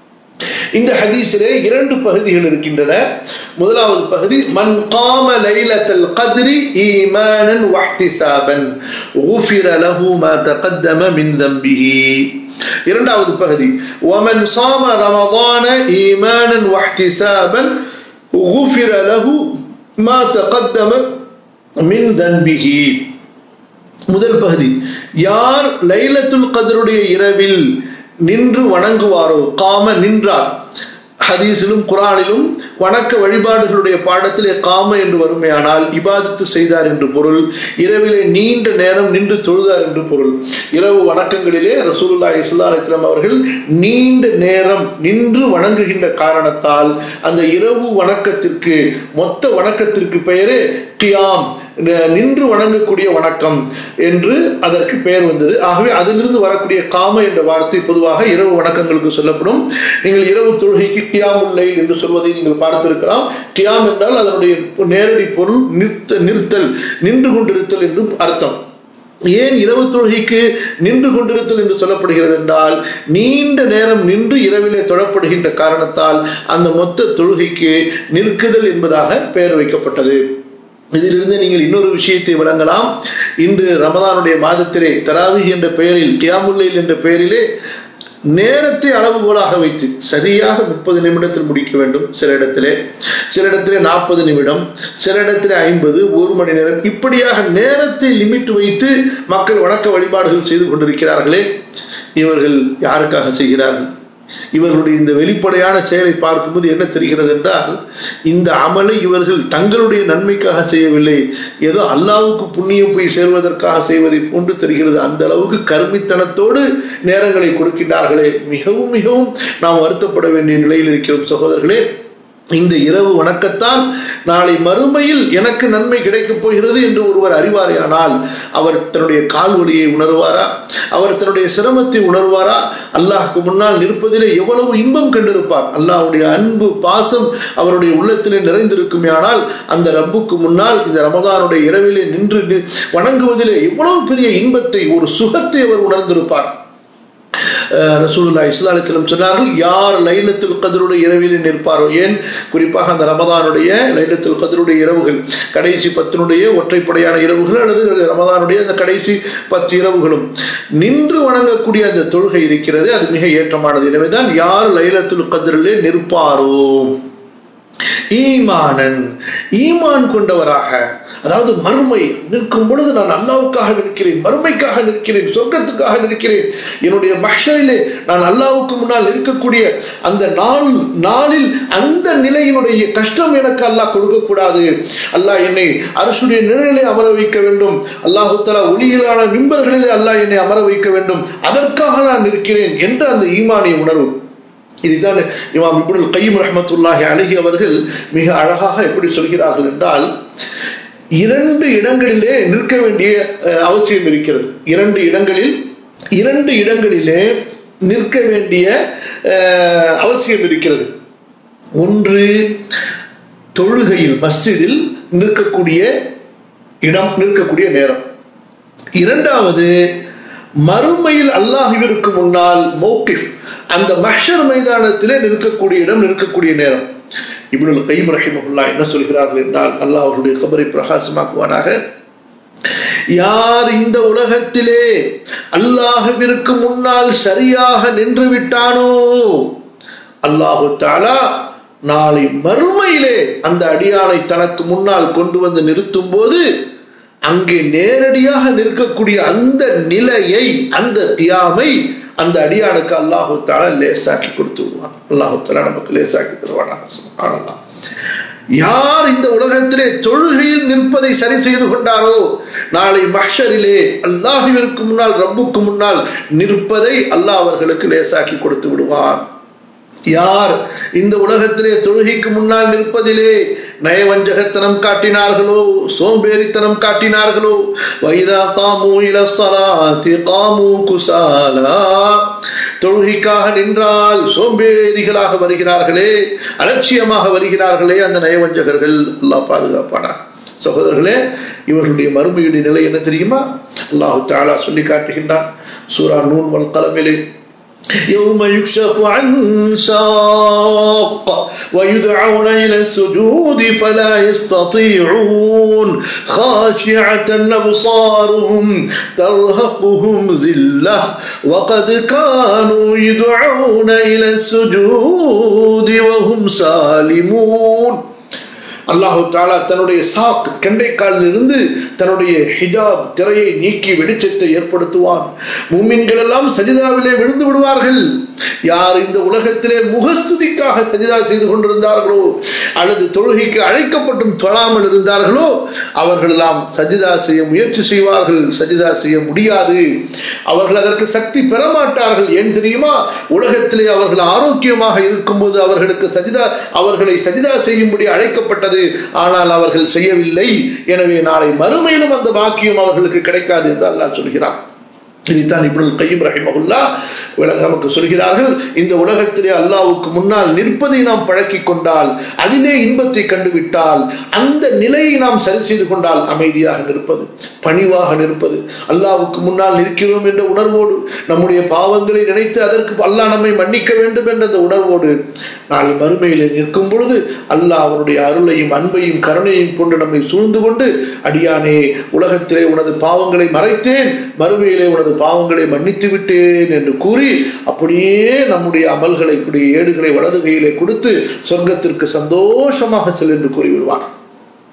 இந்த ஹதீஸிலே இரண்டு பகுதிகள் இருக்கின்றன முதலாவது பகுதி மன் காம லைலத்தல் கத்ரி ஈமானன் வஹ்திசாபன் ஊஃபிர லஹு மா தகத்தம மின் தம்பிஹி இரண்டாவது பகுதி ومن صام رمضان ايمانا واحتسابا غفر له ما تقدم من ذنبه முதல் பகுதி யார் லைலத்துல் கதருடைய இரவில் நின்று வணங்குவாரோ காம நின்றார் ஹதீஸிலும் குரானிலும் வணக்க வழிபாடுகளுடைய பாடத்திலே காம என்று வருமையானால் இபாதத்து செய்தார் என்று பொருள் இரவிலே நீண்ட நேரம் நின்று தொழுதார் என்று பொருள் இரவு வணக்கங்களிலே ரசூலுல்லா இஸ்லா அலிஸ்லாம் அவர்கள் நீண்ட நேரம் நின்று வணங்குகின்ற காரணத்தால் அந்த இரவு வணக்கத்திற்கு மொத்த வணக்கத்திற்கு பெயரே கியாம் நின்று வணங்கக்கூடிய வணக்கம் என்று அதற்கு பெயர் வந்தது ஆகவே அதிலிருந்து வரக்கூடிய காம என்ற வார்த்தை பொதுவாக இரவு வணக்கங்களுக்கு சொல்லப்படும் நீங்கள் இரவு தொழுகைக்கு கியாமுல்லை என்று சொல்வதை நீங்கள் பார்த்திருக்கலாம் கியாம் என்றால் அதனுடைய நேரடி பொருள் நிறுத்த நிறுத்தல் நின்று கொண்டிருத்தல் என்று அர்த்தம் ஏன் இரவு தொழுகைக்கு நின்று கொண்டிருத்தல் என்று சொல்லப்படுகிறது என்றால் நீண்ட நேரம் நின்று இரவிலே தொழப்படுகின்ற காரணத்தால் அந்த மொத்த தொழுகைக்கு நிற்குதல் என்பதாக பெயர் வைக்கப்பட்டது இதிலிருந்து நீங்கள் இன்னொரு விஷயத்தை விளங்கலாம் இன்று ரமதானுடைய மாதத்திலே தராவி என்ற பெயரில் கியாமுல்லைல் என்ற பெயரிலே நேரத்தை அளவுகோலாக வைத்து சரியாக முப்பது நிமிடத்தில் முடிக்க வேண்டும் சில இடத்திலே சில இடத்திலே நாற்பது நிமிடம் சில இடத்திலே ஐம்பது ஒரு மணி நேரம் இப்படியாக நேரத்தை லிமிட் வைத்து மக்கள் வணக்க வழிபாடுகள் செய்து கொண்டிருக்கிறார்களே இவர்கள் யாருக்காக செய்கிறார்கள் இவர்களுடைய இந்த வெளிப்படையான செயலை பார்க்கும்போது என்ன தெரிகிறது என்றால் இந்த அமலை இவர்கள் தங்களுடைய நன்மைக்காக செய்யவில்லை ஏதோ அல்லாவுக்கு புண்ணியம் போய் சேர்வதற்காக செய்வதை போன்று தெரிகிறது அந்த அளவுக்கு கருமித்தனத்தோடு நேரங்களை கொடுக்கின்றார்களே மிகவும் மிகவும் நாம் வருத்தப்பட வேண்டிய நிலையில் இருக்கிறோம் சகோதரர்களே இந்த இரவு வணக்கத்தால் நாளை மறுமையில் எனக்கு நன்மை கிடைக்கப் போகிறது என்று ஒருவர் அறிவாரையானால் அவர் தன்னுடைய கால் வலியை உணர்வாரா அவர் தன்னுடைய சிரமத்தை உணர்வாரா அல்லாஹ்க்கு முன்னால் நிற்பதிலே எவ்வளவு இன்பம் கண்டிருப்பார் அல்லாஹ்வுடைய அன்பு பாசம் அவருடைய உள்ளத்திலே நிறைந்திருக்குமே ஆனால் அந்த ரப்புக்கு முன்னால் இந்த ரமதானுடைய இரவிலே நின்று வணங்குவதிலே எவ்வளவு பெரிய இன்பத்தை ஒரு சுகத்தை அவர் உணர்ந்திருப்பார் ரசூலுல்லா இஸ்லாலிஸ்லம் சொன்னார்கள் யார் லைலத்துல் கதருடைய இரவில் நிற்பாரோ ஏன் குறிப்பாக அந்த ரமதானுடைய லைலத்துல் கதருடைய இரவுகள் கடைசி பத்தினுடைய ஒற்றைப்படையான இரவுகள் அல்லது ரமதானுடைய அந்த கடைசி பத்து இரவுகளும் நின்று வணங்கக்கூடிய அந்த தொழுகை இருக்கிறது அது மிக ஏற்றமானது எனவேதான் யார் லைலத்துல் கதிரிலே நிற்பாரோ ஈமானன் ஈமான் கொண்டவராக அதாவது மறுமை நிற்கும் பொழுது நான் அல்லாவுக்காக நிற்கிறேன் மறுமைக்காக நிற்கிறேன் சொர்க்கத்துக்காக நிற்கிறேன் என்னுடைய மஷரிலே நான் அல்லாவுக்கு முன்னால் நிற்கக்கூடிய அந்த நாள் நாளில் அந்த நிலையினுடைய கஷ்டம் எனக்கு அல்லாஹ் கொடுக்கக்கூடாது அல்லாஹ் என்னை அரசுடைய நிழலிலே அமர வைக்க வேண்டும் அல்லாஹு தலா ஒளியிலான மிம்பர்களிலே அல்லாஹ் என்னை அமர வைக்க வேண்டும் அதற்காக நான் நிற்கிறேன் என்ற அந்த ஈமானிய உணர்வு இதுதான் இமாம் இப்னுல் கையம் ரஹமத்துல்லாஹி அழகி அவர்கள் மிக அழகாக எப்படி சொல்கிறார்கள் என்றால் இரண்டு இடங்களிலே நிற்க வேண்டிய அவசியம் இருக்கிறது இரண்டு இடங்களில் இரண்டு இடங்களிலே நிற்க வேண்டிய அவசியம் இருக்கிறது ஒன்று தொழுகையில் மஸ்ஜிதில் நிற்கக்கூடிய இடம் நிற்கக்கூடிய நேரம் இரண்டாவது மறுமையில் அல்லாஹிவிற்கு முன்னால் மௌக்கிஃப் அந்த மஹர் மைதானத்திலே நிற்கக்கூடிய இடம் நிற்கக்கூடிய நேரம் இப்னுல் கைம் ரஹிமகுல்லா என்ன சொல்கிறார்கள் என்றால் அல்லாஹ் அவருடைய கபரை பிரகாசமாக்குவானாக யார் இந்த உலகத்திலே அல்லாஹுவிற்கு முன்னால் சரியாக நின்று விட்டானோ அல்லாஹு தாலா நாளை மறுமையிலே அந்த அடியானை தனக்கு முன்னால் கொண்டு வந்து நிறுத்தும் போது அங்கே நேரடியாக நிற்கக்கூடிய அந்த நிலையை அந்த தியாமை அந்த அடியானுக்கு அல்லாஹு தாலா லேசாக்கி கொடுத்து விடுவான் அல்லாஹு தாலா நமக்கு லேசாக்கி தருவானாக யார் இந்த உலகத்திலே தொழுகையில் நிற்பதை சரி செய்து கொண்டாரோ நாளை மஹரிலே அல்லாஹுவிற்கு முன்னால் ரப்புக்கு முன்னால் நிற்பதை அல்லாஹ் அவர்களுக்கு லேசாக்கி கொடுத்து விடுவான் யார் இந்த உலகத்திலே தொழுகைக்கு முன்னால் நிற்பதிலே நயவஞ்சகத்தனம் காட்டினார்களோ சோம்பேறித்தனம் காட்டினார்களோ வைதா காமு இலசலாத்தி காமு குசாலா தொழுகைக்காக நின்றால் சோம்பேறிகளாக வருகிறார்களே அலட்சியமாக வருகிறார்களே அந்த நயவஞ்சகர்கள் எல்லாம் பாதுகாப்பானா சகோதரர்களே இவர்களுடைய மறுமையுடைய நிலை என்ன தெரியுமா அல்லாஹு தாலா சொல்லி காட்டுகின்றான் சூரா நூன் வல் கலமிலே يوم يكشف عن ساق ويدعون إلى السجود فلا يستطيعون خاشعة أبصارهم ترهقهم ذلة وقد كانوا يدعون إلى السجود وهم سالمون அல்லாஹு தாலா தன்னுடைய சாக் கெண்டைக்காலில் இருந்து தன்னுடைய ஹிஜாப் திரையை நீக்கி வெளிச்சத்தை ஏற்படுத்துவான் மூமின்கள் எல்லாம் சஜிதாவிலே விழுந்து விடுவார்கள் யார் இந்த உலகத்திலே முகஸ்துதிக்காக சஜிதா செய்து கொண்டிருந்தார்களோ அல்லது தொழுகைக்கு அழைக்கப்பட்டும் தொழாமல் இருந்தார்களோ அவர்கள் எல்லாம் சஜிதா செய்ய முயற்சி செய்வார்கள் சஜிதா செய்ய முடியாது அவர்கள் அதற்கு சக்தி பெற மாட்டார்கள் ஏன் தெரியுமா உலகத்திலே அவர்கள் ஆரோக்கியமாக இருக்கும்போது அவர்களுக்கு சஜிதா அவர்களை சஜிதா செய்யும்படி அழைக்கப்பட்டது ஆனால் அவர்கள் செய்யவில்லை எனவே நாளை மறுமையிலும் அந்த பாக்கியம் அவர்களுக்கு கிடைக்காது என்று அல்லாஹ் சொல்கிறான் இதைத்தான் இப்னுல் கையும் ரஹிமகுல்லா நமக்கு சொல்கிறார்கள் இந்த உலகத்திலே அல்லாவுக்கு முன்னால் நிற்பதை நாம் பழக்கி கொண்டால் அதிலே இன்பத்தை கண்டுவிட்டால் அந்த நிலையை நாம் சரி செய்து கொண்டால் அமைதியாக நிற்பது பணிவாக நிற்பது அல்லாவுக்கு முன்னால் நிற்கிறோம் என்ற உணர்வோடு நம்முடைய பாவங்களை நினைத்து அதற்கு அல்லாஹ் நம்மை மன்னிக்க வேண்டும் என்ற அந்த உணர்வோடு நாளை மறுமையில் நிற்கும் பொழுது அல்லாஹ் அவனுடைய அருளையும் அன்பையும் கருணையும் கொண்டு நம்மை சூழ்ந்து கொண்டு அடியானே உலகத்திலே உனது பாவங்களை மறைத்தேன் மறுமையிலே உனது பாவங்களை மன்னித்து விட்டேன் என்று கூறி அப்படியே நம்முடைய அமல்களை கூடிய ஏடுகளை வலது கையிலே கொடுத்து சொர்க்கத்திற்கு சந்தோஷமாக செல் என்று கூறிவிடுவான்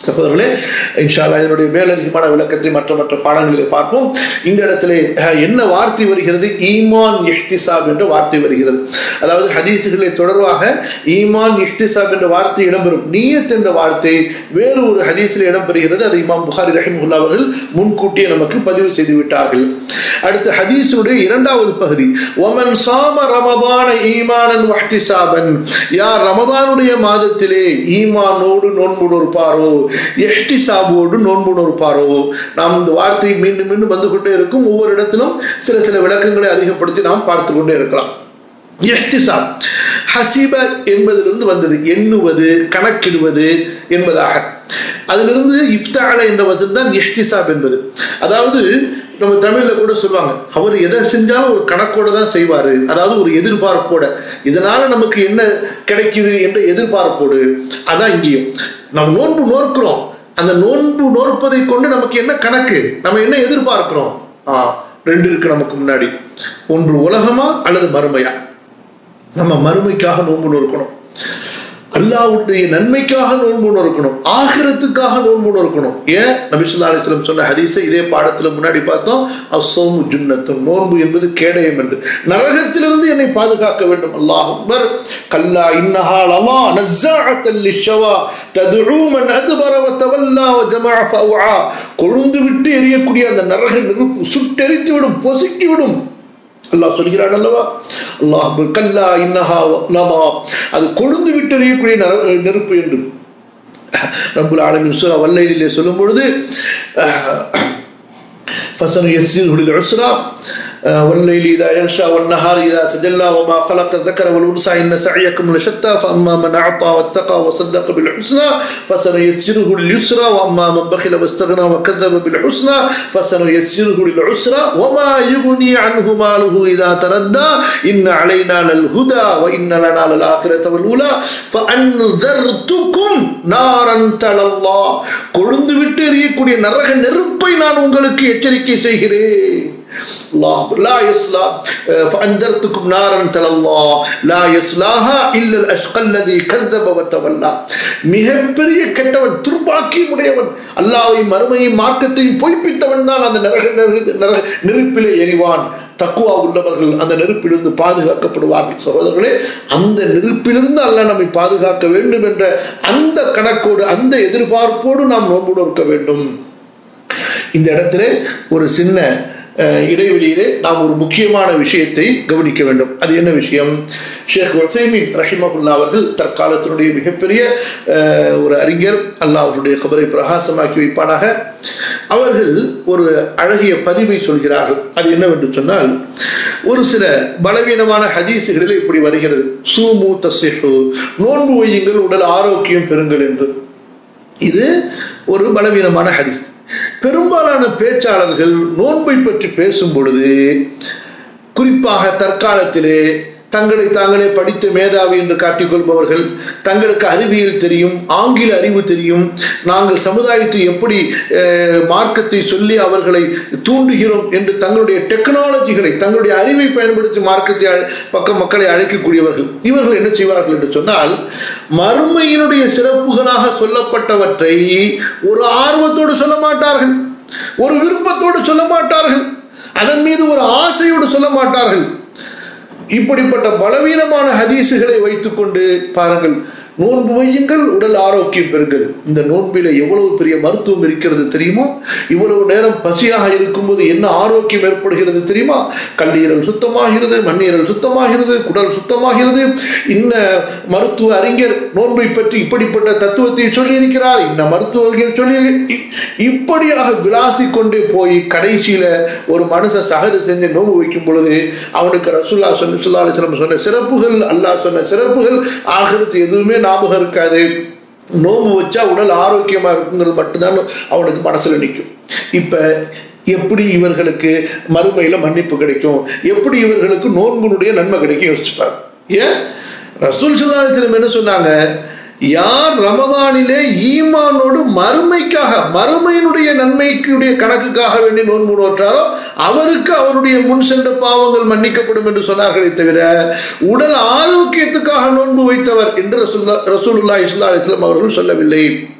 சகோதரர்களே இன்ஷால்லா இதனுடைய மேலதிகமான விளக்கத்தை மற்ற மற்ற பாடங்களில் பார்ப்போம் இந்த இடத்துல அஹ், என்ன வார்த்தை வருகிறது ஈமான் இஹ்திசாப் என்ற வார்த்தை வருகிறது அதாவது ஹதீசுகளை தொடர்பாக ஈமான் இஹ்திசாப் என்ற வார்த்தை இடம்பெறும் நீயத் என்ற வார்த்தை வேறு ஒரு ஹதீஸில் இடம்பெறுகிறது அது இமாம் புகாரி ரஹிமுல்லா அவர்கள் முன்கூட்டியே நமக்கு பதிவு செய்து விட்டார்கள் அடுத்து ஹதீஸுடைய இரண்டாவது பகுதி ஒமன் சாம ரமதான ஈமானன் வஹ்திசாபன் யார் ரமதானுடைய மாதத்திலே ஈமானோடு நோன்பு நோற்பாரோ எஹ்திசாபோடு நோன்பு நோற்பாரோ நாம் இந்த வார்த்தை மீண்டும் மீண்டும் வந்து கொண்டே இருக்கும் ஒவ்வொரு இடத்திலும் சில சில விளக்கங்களை அதிகப்படுத்தி நாம் பார்த்து கொண்டே இருக்கலாம் எஹ்திசாப் ஹசிப என்பதிலிருந்து வந்தது எண்ணுவது கணக்கிடுவது என்பதாக அதிலிருந்து இஃப்தால என்ற வசனம் தான் எஹ்திசாப் என்பது அதாவது நம்ம தமிழ்ல கூட சொல்லுவாங்க அவர் எதை செஞ்சாலும் ஒரு கணக்கோட தான் செய்வாரு அதாவது ஒரு எதிர்பார்ப்போட இதனால நமக்கு என்ன கிடைக்குது என்ற எதிர்பார்ப்போடு அதான் இங்கேயும் நம்ம நோன்பு நோக்கிறோம் அந்த நோன்பு நோற்பதை கொண்டு நமக்கு என்ன கணக்கு நம்ம என்ன எதிர்பார்க்கிறோம் ஆ ரெண்டு இருக்கு நமக்கு முன்னாடி ஒன்று உலகமா அல்லது மறுமையா நம்ம மறுமைக்காக நோன்பு நோக்கணும் அல்லாவுடைய நன்மைக்காக நோன்பு நோக்கணும் ஆகிரத்துக்காக நோன்பு நோக்கணும் ஏன் நபிசுல்லா அலிஸ்லம் சொன்ன ஹதீஸை இதே பாடத்துல முன்னாடி பார்த்தோம் அசோமு ஜுன்னத்தும் நோன்பு என்பது கேடயம் என்று நரகத்திலிருந்து என்னை பாதுகாக்க வேண்டும் அல்லாஹ் அக்பர் கல்லா இன்னஹா லமா நஸ்ஸாஅத்தல் லிஷவா ததுஉ மன் அத்பர வ தவல்லா வ ஜமஅ ஃபஅஆ கொழுந்து விட்டு எரியக்கூடிய அந்த நரக நெருப்பு சுட்டெரித்து விடும் பொசுக்கி விடும் அல்லாஹ் சொல்கிறான் அல்லவா அல்லாஹ் கல்லா இன்னஹா லதா அது கொழுந்து விட்டு எறியக்கூடிய நர- நெருப்பு என்று ரப்புல் ஆலமின் சூரா வல்லையிலே சொல்லும் பொழுது فسن يسيره للعسرى آه، والليل إذا يغشى والنهار إذا تجلى وما خلق الذكر والأنثى إن سعيكم لشتى فأما من أعطى واتقى وصدق بالحسنى فسنيسره لليسرى وأما من بخل واستغنى وكذب بالحسنى فسنيسره للعسرى وما يغني عنه ماله إذا تردى إن علينا للهدى وإن لنا للآخرة والأولى فأنذرتكم نارا تلظى கொழுந்து விட்டு எரியக்கூடிய நரக நெருப்பை நான் உங்களுக்கு எச்சரிக்கை செய்கிறேன் الله لا يصلى فأنذرتكم نارا تلظى لا يصلاها إلا الأشقى الذي كذب وتولى மிகப்பெரிய கெட்டவன் துர்பாக்கி உடையவன் அல்லாவை மறுமையும் மார்க்கத்தையும் பொய்ப்பித்தவன் தான் அந்த நரக நெரு- நரக நெருப்பிலே எரிவான் தக்குவா உள்ளவர்கள் அந்த நெருப்பிலிருந்து பாதுகாக்கப்படுவார்கள் சகோதரர்களே அந்த நெருப்பிலிருந்து அல்லாஹ் நம்மை பாதுகாக்க வேண்டும் என்ற அந்த கணக்கோடு அந்த எதிர்பார்ப்போடு நாம் நோன்பு இருக்க வேண்டும் இந்த இடத்துல ஒரு சின்ன அஹ், இடைவெளியிலே நாம் ஒரு முக்கியமான விஷயத்தை கவனிக்க வேண்டும் அது என்ன விஷயம் ஷேக் வசைமின் ரஹிமகுல்லா அவர்கள் தற்காலத்தினுடைய மிகப்பெரிய அஹ், ஒரு அறிஞர் அல்லாஹ் அவருடைய கபரை பிரகாசமாக்கி வைப்பானாக அவர்கள் ஒரு அழகிய பதிவை சொல்கிறார்கள் அது என்னவென்று சொன்னால் ஒரு சில பலவீனமான ஹதீசுகளில் இப்படி வருகிறது சூமு தசிஹு நோன்பு வையுங்கள் உடல் ஆரோக்கியம் பெறுங்கள் என்று இது ஒரு பலவீனமான ஹதீஸ் பெரும்பாலான பேச்சாளர்கள் நோன்பை பற்றி பேசும் பொழுது குறிப்பாக தற்காலத்திலே தங்களை தாங்களே படித்த மேதாவி என்று காட்டிக்கொள்பவர்கள் தங்களுக்கு அறிவியல் தெரியும் ஆங்கில அறிவு தெரியும் நாங்கள் சமுதாயத்தை எப்படி அஹ், மார்க்கத்தை சொல்லி அவர்களை தூண்டுகிறோம் என்று தங்களுடைய டெக்னாலஜிகளை தங்களுடைய அறிவை பயன்படுத்தி மார்க்கத்தை அழ- பக்க மக்களை அழைக்கக்கூடியவர்கள் இவர்கள் என்ன செய்வார்கள் என்று சொன்னால் மறுமையினுடைய சிறப்புகளாக சொல்லப்பட்டவற்றை ஒரு ஆர்வத்தோடு சொல்ல மாட்டார்கள் ஒரு விருப்பத்தோடு சொல்ல மாட்டார்கள் அதன் மீது ஒரு ஆசையோடு சொல்ல மாட்டார்கள் இப்படிப்பட்ட பலவீனமான ஹதீசுகளை வைத்துக்கொண்டு பாருங்கள் நோன்பு வையுங்கள் உடல் ஆரோக்கியம் பெறுங்கள் இந்த நோன்பில எவ்வளவு பெரிய மருத்துவம் இருக்கிறது தெரியுமா இவ்வளவு நேரம் பசியாக இருக்கும்போது என்ன ஆரோக்கியம் ஏற்படுகிறது தெரியுமா கல்லீரல் சுத்தமாகிறது மண்ணீரல் சுத்தமாகிறது குடல் சுத்தமாகிறது இன்ன மருத்துவ அறிஞர் நோன்பை பற்றி இப்படிப்பட்ட தத்துவத்தை சொல்லியிருக்கிறார் இன்ன மருத்துவ அறிஞர் சொல்லி இ- இப்படியாக விளாசி கொண்டே போய் கடைசியில ஒரு மனுஷன் சகரு செஞ்சு நோன்பு வைக்கும் பொழுது அவனுக்கு ரசூல்லா சொன்ன சுல்லா அலிஸ்லாம் சொன்ன சிறப்புகள் அல்லாஹ் சொன்ன சிறப்புகள் ஆகிறது எதுவுமே ஞாபகம் இருக்காது நோன்பு வச்சா உடல் ஆரோக்கியமா இருக்குங்கிறது மட்டும்தான் அவனுக்கு மனசுல நிற்கும் இப்ப எப்படி இவர்களுக்கு மறுமையில மன்னிப்பு கிடைக்கும் எப்படி இவர்களுக்கு நோன்புனுடைய நன்மை கிடைக்கும் யோசிச்சுப்பார் ஏன் ரசூல் சுல்லாத்திரம் என்ன சொன்னாங்க யார் ரமதானிலே ஈமானோடு மறுமைக்காக மறுமையினுடைய நன்மைக்குடைய கணக்குக்காக வேண்டி நோன்பு நோற்றாரோ அவருக்கு அவருடைய முன் சென்ற பாவங்கள் மன்னிக்கப்படும் என்று சொன்னார்களே தவிர உடல் ஆரோக்கியத்துக்காக நோன்பு வைத்தவர் என்று ரசூல்லா ரசூலுல்லா இஸ்லா அலிஸ்லாம் அவர்கள் சொல்லவில்லை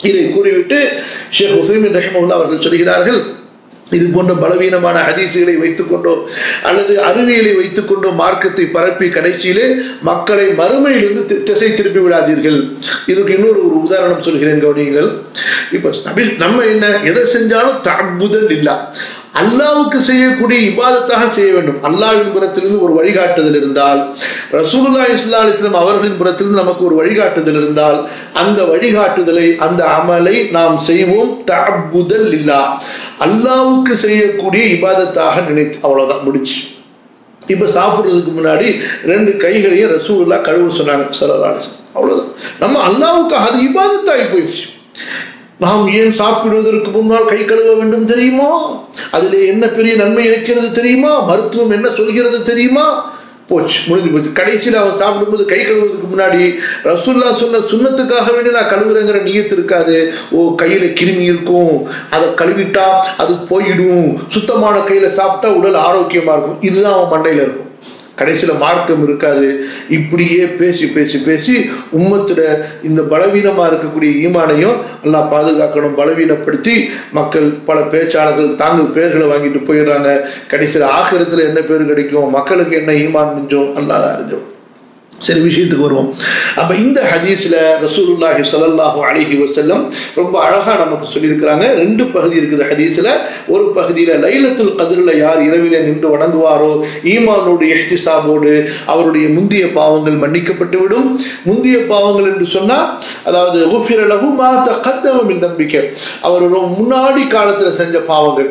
இதை கூறிவிட்டு ஷேக் ஹுசைமின் ரஹிமுல்லா அவர்கள் சொல்கிறார்கள் இது போன்ற பலவீனமான ஹதீசுகளை வைத்துக்கொண்டோ அல்லது அறிவியலை வைத்துக்கொண்டோ மார்க்கத்தை பரப்பி கடைசியிலே மக்களை மறுமையிலிருந்து தி- திசை திருப்பி விடாதீர்கள் இதுக்கு இன்னொரு ஒரு உதாரணம் சொல்கிறேன் கவனியுங்கள் இப்ப நபி- நம்ம என்ன எதை செஞ்சாலும் தபுதல் இல்லா அல்லாவுக்கு செய்யக்கூடிய இபாதத்தாக செய்ய வேண்டும் அல்லாவின் புறத்திலிருந்து ஒரு வழிகாட்டுதல் இருந்தால் ரசூலுல்லா இஸ்லா அலிஸ்லாம் அவர்களின் புறத்திலிருந்து நமக்கு ஒரு வழிகாட்டுதல் இருந்தால் அந்த வழிகாட்டுதலை அந்த அமலை நாம் செய்வோம் தபுதல் இல்லா அல்லாவுக்கு செய்யக்கூடிய இபாதத்தாக நினைத்து அவ்வளவுதான் முடிச்சு இப்ப சாப்பிடுறதுக்கு முன்னாடி ரெண்டு கைகளையும் ரசூலுல்லா கழுவ சொன்னாங்க சரலாடு அவ்வளவுதான் நம்ம அல்லாவுக்கு அது இபாதத்தாகி போயிடுச்சு நாம் ஏன் சாப்பிடுவதற்கு முன்னால் கை கழுவ வேண்டும் தெரியுமா அதிலே என்ன பெரிய நன்மை இருக்கிறது தெரியுமா மருத்துவம் என்ன சொல்கிறது தெரியுமா போச்சு முடிஞ்சு போச்சு கடைசியில் அவன் சாப்பிடும்போது கை கழுவுறதுக்கு முன்னாடி ரசூல்லா சொன்ன சுண்ணத்துக்காக வேண்டி நான் கழுவுறேங்கிற நியத்து இருக்காது ஓ கையில கிருமி இருக்கும் அதை கழுவிட்டா அது போயிடும் சுத்தமான கையில சாப்பிட்டா உடல் ஆரோக்கியமா இருக்கும் இதுதான் அவன் மண்டையில இருக்கும் கடைசியில மார்க்கம் இருக்காது இப்படியே பேசி பேசி பேசி உம்மத்துல இந்த பலவீனமா இருக்கக்கூடிய ஈமானையும் எல்லாம் பாதுகாக்கணும் பலவீனப்படுத்தி மக்கள் பல பேச்சாளர்கள் தாங்க பேர்களை வாங்கிட்டு போயிடுறாங்க கடைசியில் ஆசிரத்துல என்ன பேர் கிடைக்கும் மக்களுக்கு என்ன ஈமான் மிஞ்சோம் அல்லாத அறிஞ்சோம் சரி விஷயத்துக்கு வருவோம் அப்ப இந்த ஹதீஸ்ல ரசூலுல்லாஹி ஸல்லல்லாஹு அலைஹி வஸல்லம் ரொம்ப அழகா நமக்கு சொல்லியிருக்கிறாங்க ரெண்டு பகுதி இருக்குது ஹதீஸ்ல ஒரு பகுதியில லைலத்துல் கதிரில் யார் இரவில நின்று வணங்குவாரோ ஈமானோடு எஹ்திசாபோடு அவருடைய முந்திய பாவங்கள் மன்னிக்கப்பட்டு விடும் முந்திய பாவங்கள் என்று சொன்னா அதாவது உஃபிர லஹு மா தகத்தம மின் நம்பிக்கை அவர் ஒரு முன்னாடி காலத்துல செஞ்ச பாவங்கள்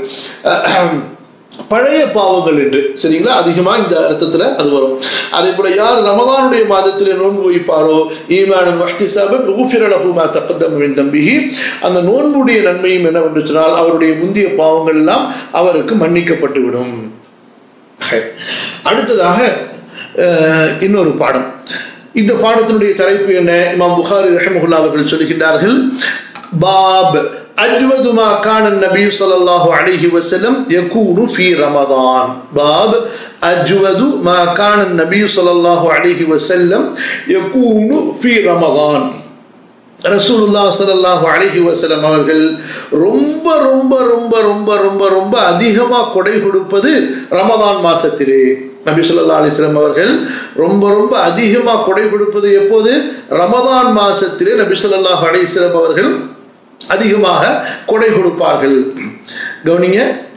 பழைய பாவங்கள் என்று சரிங்களா அதிகமா இந்த அர்த்தத்துல அது வரும் அதே போல யார் ரமதானுடைய மாதத்திலே நோன்பு வைப்பாரோ ஈமானன் வஹ்திசாபன் ஊஃபிர லஹு மா தகத்தம மின் தம்பிஹி அந்த நோன்புடைய நன்மையும் என்னவென்று சொன்னால் அவருடைய முந்திய பாவங்கள் எல்லாம் அவருக்கு மன்னிக்கப்பட்டு விடும் அடுத்ததாக அஹ், இன்னொரு பாடம் இந்த பாடத்தினுடைய தலைப்பு என்ன இமாம் புகாரி ரஹமுல்லா அவர்கள் சொல்லுகின்றார்கள் பாப் أجود ما كان النبي صلى الله عليه وسلم يكون في رمضان باب أجود ما كان النبي صلى الله عليه وسلم يكون في رمضان ரசூலுல்லா ஸல்லல்லாஹு அலைஹி வஸல்லம் அவர்கள் ரொம்ப ரொம்ப ரொம்ப ரொம்ப ரொம்ப ரொம்ப அதிகமா கொடை கொடுப்பது ரமதான் மாசத்திலே நபி ஸல்லல்லாஹு அலைஹி வஸல்லம் அவர்கள் ரொம்ப ரொம்ப அதிகமா கொடை கொடுப்பது எப்போது ரமதான் மாசத்திலே நபி ஸல்லல்லாஹு அலைஹி வஸல்லம் அவர்கள் அதிகமாக கொடை கொடுப்பார்கள் கவனிங்க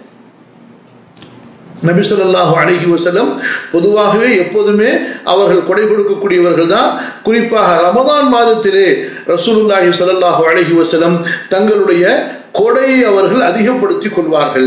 நபி ஸல்லல்லாஹு அலைஹி வஸல்லம் பொதுவாகவே எப்போதுமே அவர்கள் கொடை கொடுக்கக்கூடியவர்கள் தான் குறிப்பாக ரமதான் மாதத்திலே ரசூலுல்லாஹி ஸல்லல்லாஹு அலைஹி வஸல்லம் தங்களுடைய கொடையை அவர்கள் அதிகப்படுத்திக் கொள்வார்கள்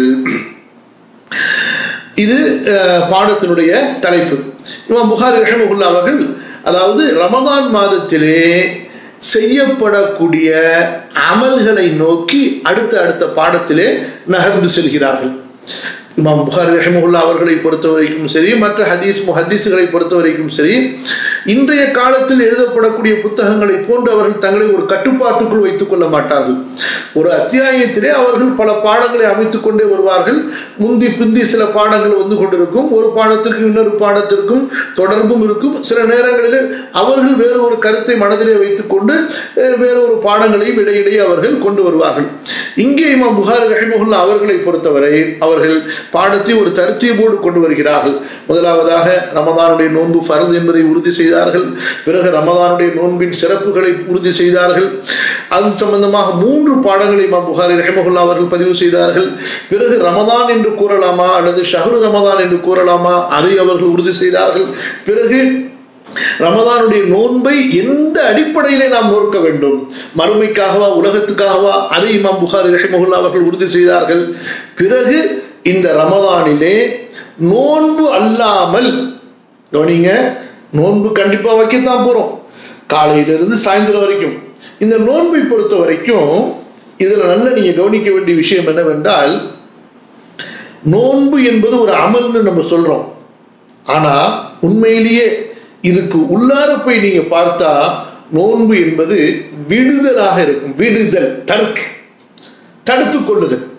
இது அஹ், பாடத்தினுடைய தலைப்பு இமாம் புகாரி ரஹமகுல்லா அவர்கள் அதாவது ரமதான் மாதத்திலே செய்யப்படக்கூடிய அமல்களை நோக்கி அடுத்த அடுத்த பாடத்திலே நகர்ந்து செல்கிறார்கள் இமாம் புகாரி ரஹமுல்லா அவர்களை பொறுத்த வரைக்கும் சரி மற்ற ஹதீஸ் முஹதீஸ்களை பொறுத்த வரைக்கும் சரி இன்றைய காலத்தில் எழுதப்படக்கூடிய புத்தகங்களை போன்று அவர்கள் தங்களை ஒரு கட்டுப்பாட்டுக்குள் வைத்துக் கொள்ள மாட்டார்கள் ஒரு அத்தியாயத்திலே அவர்கள் பல பாடங்களை அமைத்துக் கொண்டே வருவார்கள் முந்தி பிந்தி சில பாடங்கள் வந்து கொண்டிருக்கும் ஒரு பாடத்திற்கும் இன்னொரு பாடத்திற்கும் தொடர்பும் இருக்கும் சில நேரங்களில் அவர்கள் வேறு ஒரு கருத்தை மனதிலே வைத்துக்கொண்டு அஹ், வேறு ஒரு பாடங்களையும் இடையிடையே அவர்கள் கொண்டு வருவார்கள் இங்கே இமாம் புகாரி ரஹிமுல்லா அவர்களை பொறுத்தவரை அவர்கள் பாடத்தை ஒரு தர்த்தீபோடு கொண்டு வருகிறார்கள் முதலாவதாக ரமதானுடைய நோன்பு ஃபரது என்பதை உறுதி செய்தார்கள் பிறகு ரமதானுடைய நோன்பின் சிறப்புகளை உறுதி செய்தார்கள் அது சம்பந்தமாக மூன்று பாடங்களை இமாம் புகாரி ரஹிமகுல்லா அவர்கள் பதிவு செய்தார்கள் பிறகு ரமதான் என்று கூறலாமா அல்லது ஷஹரு ரமதான் என்று கூறலாமா அதை அவர்கள் உறுதி செய்தார்கள் பிறகு ரமதானுடைய நோன்பை எந்த அடிப்படையிலே நாம் நோக்க வேண்டும் மறுமைக்காகவா உலகத்துக்காகவா அதை இமாம் புகாரி ரஹிமகுல்லா அவர்கள் உறுதி செய்தார்கள் பிறகு இந்த ரமதானிலே நோன்பு அல்லாமல் கவனிங்க நோன்பு கண்டிப்பா வைக்கத்தான் போறோம் காலையிலிருந்து சாயந்தரம் வரைக்கும் இந்த நோன்பை பொறுத்த வரைக்கும் இதுல நல்ல நீங்க கவனிக்க வேண்டிய விஷயம் என்னவென்றால் நோன்பு என்பது ஒரு அமல்னு நம்ம சொல்றோம் ஆனா உண்மையிலேயே இதுக்கு உள்ளார போய் நீங்க பார்த்தா நோன்பு என்பது விடுதலாக இருக்கும் விடுதல் தர்க் தடுத்துக் கொள்ளுதல்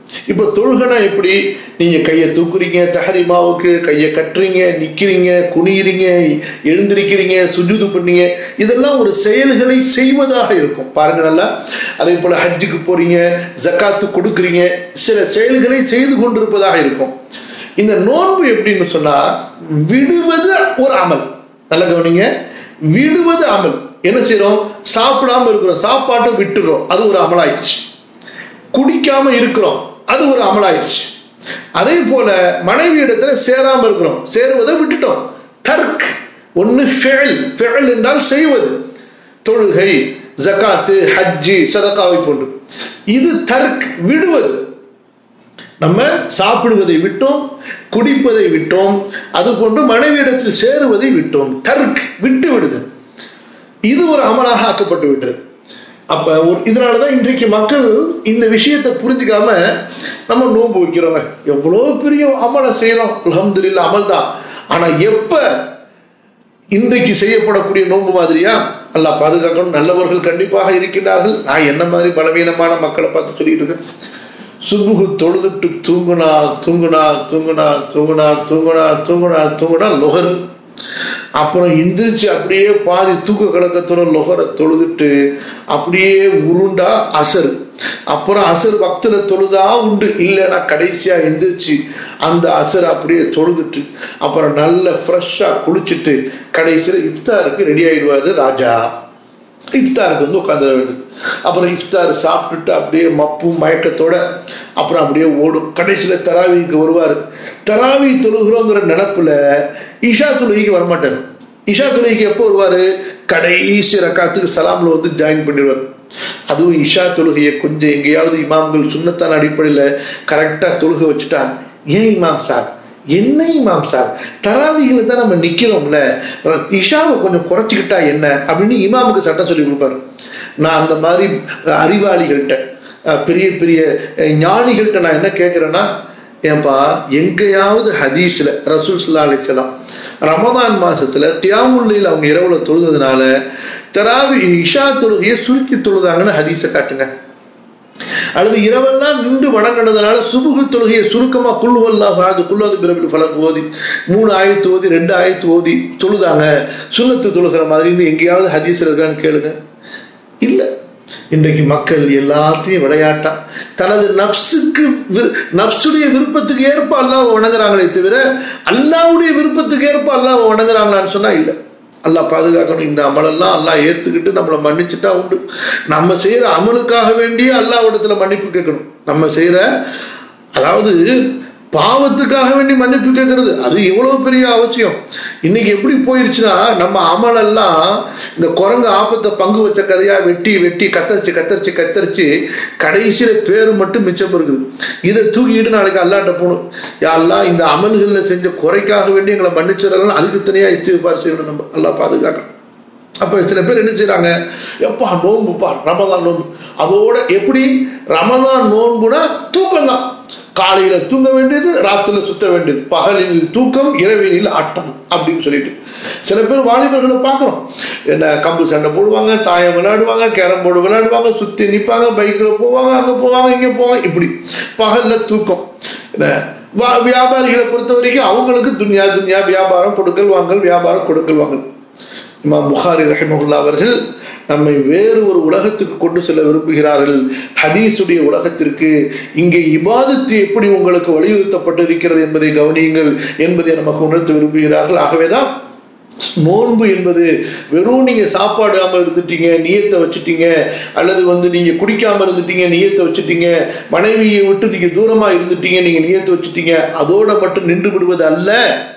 இப்போ தொழுகனா எப்படி நீங்க கையை தூக்குறீங்க தஹரிமாவுக்கு கையை கட்டுறீங்க நிக்கிறீங்க குனியிறீங்க எழுந்திருக்கிறீங்க சுஜுது பண்ணீங்க இதெல்லாம் ஒரு செயல்களை செய்வதாக இருக்கும் பாருங்க நல்லா அதே போல ஹஜ்ஜுக்கு போறீங்க ஜக்காத்து கொடுக்குறீங்க சில செயல்களை செய்து கொண்டிருப்பதாக இருக்கும் இந்த நோன்பு எப்படின்னு சொன்னா விடுவது ஒரு அமல் நல்ல கவனிங்க விடுவது அமல் என்ன செய்யறோம் சாப்பிடாம இருக்கிறோம் சாப்பாட்டை விட்டுறோம் அது ஒரு அமலாயிடுச்சு குடிக்காம இருக்கிறோம் அது ஒரு அமலாயிடுச்சு அதே போல மனைவி இடத்துல சேராம இருக்கிறோம் சேருவதை விட்டுட்டோம் தர்க் ஒன்னு ஃபெல் ஃபெல் என்றால் செய்வது தொழுகை ஜக்காத்து ஹஜ்ஜி சதக்காவை போன்று இது தர்க் விடுவது நம்ம சாப்பிடுவதை விட்டோம் குடிப்பதை விட்டோம் அது போன்று மனைவியிடத்தில் சேருவதை விட்டோம் தர்க் விட்டு விடுது இது ஒரு அமலாக ஆக்கப்பட்டு விட்டது அப்ப ஒரு இதனாலதான் இன்றைக்கு மக்கள் இந்த விஷயத்தை புரிஞ்சுக்காம நம்ம நோன்பு வைக்கிறோங்க எவ்வளோ பெரிய அமலை செய்யறோம் அலமதுல்ல அமல் தான் ஆனா எப்ப இன்றைக்கு செய்யப்படக்கூடிய நோன்பு மாதிரியா அல்ல பாதுகாக்கணும் நல்லவர்கள் கண்டிப்பாக இருக்கின்றார்கள் நான் என்ன மாதிரி பலவீனமான மக்களை பார்த்து சொல்லிட்டு இருக்கேன் சுபுகு தொழுதுட்டு தூங்குனா தூங்குனா தூங்குனா தூங்குனா தூங்குனா தூங்குனா தூங்குனா லொகர் அப்புறம் எந்திரிச்சு அப்படியே பாதி தூக்க கலக்கத்தோட லொகரை தொழுதுட்டு அப்படியே உருண்டா அசர் அப்புறம் அசர் பக்தில தொழுதா உண்டு இல்லைன்னா கடைசியா எந்திரிச்சு அந்த அசர் அப்படியே தொழுதுட்டு அப்புறம் நல்ல ஃப்ரெஷ்ஷா குளிச்சுட்டு கடைசியில இஃப்தாருக்கு ரெடி ஆயிடுவாரு ராஜா இஃப்தாருக்கு வந்து உட்காந்துட வேண்டும் அப்புறம் இஃப்தார் சாப்பிட்டுட்டு அப்படியே மப்பும் மயக்கத்தோட அப்புறம் அப்படியே ஓடும் கடைசியில் தராவிக்கு வருவார் தராவி தொழுகிறோங்கிற நினப்புல இஷா தொழுகைக்கு வரமாட்டார் இஷா தொழுகைக்கு எப்போ வருவார் கடைசி ரக்காத்துக்கு சலாமில் வந்து ஜாயின் பண்ணிடுவார் அதுவும் இஷா தொழுகையை கொஞ்சம் எங்கேயாவது இமாம்கள் சுண்ணத்தான அடிப்படையில் கரெக்டாக தொழுகை வச்சுட்டா ஏன் இமாம் சார் என்ன இமாம் சார் தராவிகளை தான் நம்ம நிக்கிறோம்ல இஷாவை கொஞ்சம் குறைச்சிக்கிட்டா என்ன அப்படின்னு இமாமுக்கு சட்டம் சொல்லி கொடுப்பாரு நான் அந்த மாதிரி அறிவாளிகள்கிட்ட பெரிய பெரிய ஞானிகள்கிட்ட நான் என்ன கேட்குறேன்னா ஏன்பா எங்கேயாவது ஹதீஸ்ல ரசூல் சுல்லா அலிசலாம் ரமதான் மாசத்துல தியாமுல்லையில் அவங்க இரவுல தொழுதுனால தராவி இஷா தொழுகையை சுருக்கி தொழுதாங்கன்னு ஹதீஸை காட்டுங்க அல்லது இரவெல்லாம் நின்று வணங்கினதுனால சுபுகு தொழுகையை சுருக்கமா குள்ளுவல்லா பாது குள்ளாது பிறப்பில் பலக்கு ஓதி மூணு ஆயத்து ஓதி ரெண்டு ஆயத்து ஓதி தொழுதாங்க சுண்ணத்து தொழுகிற மாதிரின்னு எங்கேயாவது ஹதீஸ் இருக்கான்னு கேளுங்க இல்லை இன்றைக்கு மக்கள் எல்லாத்தையும் விளையாட்டா தனது நப்சுக்கு நப்சுடைய விருப்பத்துக்கு ஏற்ப அல்லாஹ் வணங்குறாங்களே தவிர அல்லாவுடைய விருப்பத்துக்கு ஏற்ப அல்லாஹ் வணங்குறாங்களான்னு சொன்னா இல்லை அல்லாஹ் பாதுகாக்கணும் இந்த அமலெல்லாம் அல்லாஹ் ஏற்றுக்கிட்டு நம்மளை மன்னிச்சுட்டா உண்டு நம்ம செய்யற அமலுக்காக வேண்டிய அல்லாவிடத்துல மன்னிப்பு கேட்கணும் நம்ம செய்யற அதாவது பாவத்துக்காக வேண்டி மன்னிப்பு கேட்கறது அது எவ்வளவு பெரிய அவசியம் இன்னைக்கு எப்படி போயிருச்சுன்னா நம்ம அமலெல்லாம் இந்த குரங்கு ஆபத்தை பங்கு வச்ச கதையா வெட்டி வெட்டி கத்தரிச்சு கத்தரிச்சு கத்தரிச்சு கடைசியில பேரு மட்டும் மிச்சம் இருக்குது இதை தூக்கிட்டு நாளைக்கு அல்லாட்ட போகணும் யாரெல்லாம் இந்த அமல்களில் செஞ்ச குறைக்காக வேண்டி எங்களை மன்னிச்சிடலாம் அதுக்கு தனியா இஸ்திபார் செய்யணும் நம்ம நல்லா பாதுகாக்கணும் அப்ப சில பேர் என்ன செய்யறாங்க எப்பா நோன்புப்பா ரமதான் நோன்பு அதோட எப்படி ரமதான் நோன்புனா தூக்கம் தான் காலையில தூங்க வேண்டியது ராத்திரில சுத்த வேண்டியது பகலில் தூக்கம் இரவினில் ஆட்டம் அப்படின்னு சொல்லிட்டு சில பேர் வாலிபர்களை பார்க்குறோம் என்ன கம்பு சண்டை போடுவாங்க தாயம் விளையாடுவாங்க கேரம் போர்டு விளையாடுவாங்க சுத்தி நிற்பாங்க பைக்கில் போவாங்க அங்கே போவாங்க இங்கே போவாங்க இப்படி பகல்ல தூக்கம் என்ன வியாபாரிகளை பொறுத்த வரைக்கும் அவங்களுக்கு துன்யா துன்யா வியாபாரம் கொடுக்கல் வாங்கல் வியாபாரம் கொடுக்கல் வாங்கல் இமாம் புகாரி ரஹிமகுல்லா அவர்கள் நம்மை வேறு ஒரு உலகத்துக்கு கொண்டு செல்ல விரும்புகிறார்கள் ஹதீஸுடைய உலகத்திற்கு இங்கே இபாதத்து எப்படி உங்களுக்கு வலியுறுத்தப்பட்டு இருக்கிறது என்பதை கவனியுங்கள் என்பதை நமக்கு உணர்த்த விரும்புகிறார்கள் ஆகவேதான் நோன்பு என்பது வெறும் நீங்க சாப்பாடாம இருந்துட்டீங்க நீயத்தை வச்சுட்டீங்க அல்லது வந்து நீங்க குடிக்காம இருந்துட்டீங்க நீயத்தை வச்சுட்டீங்க மனைவியை விட்டு நீங்க தூரமா இருந்துட்டீங்க நீங்க நீயத்தை வச்சுட்டீங்க அதோட மட்டும் நின்று விடுவது அல்ல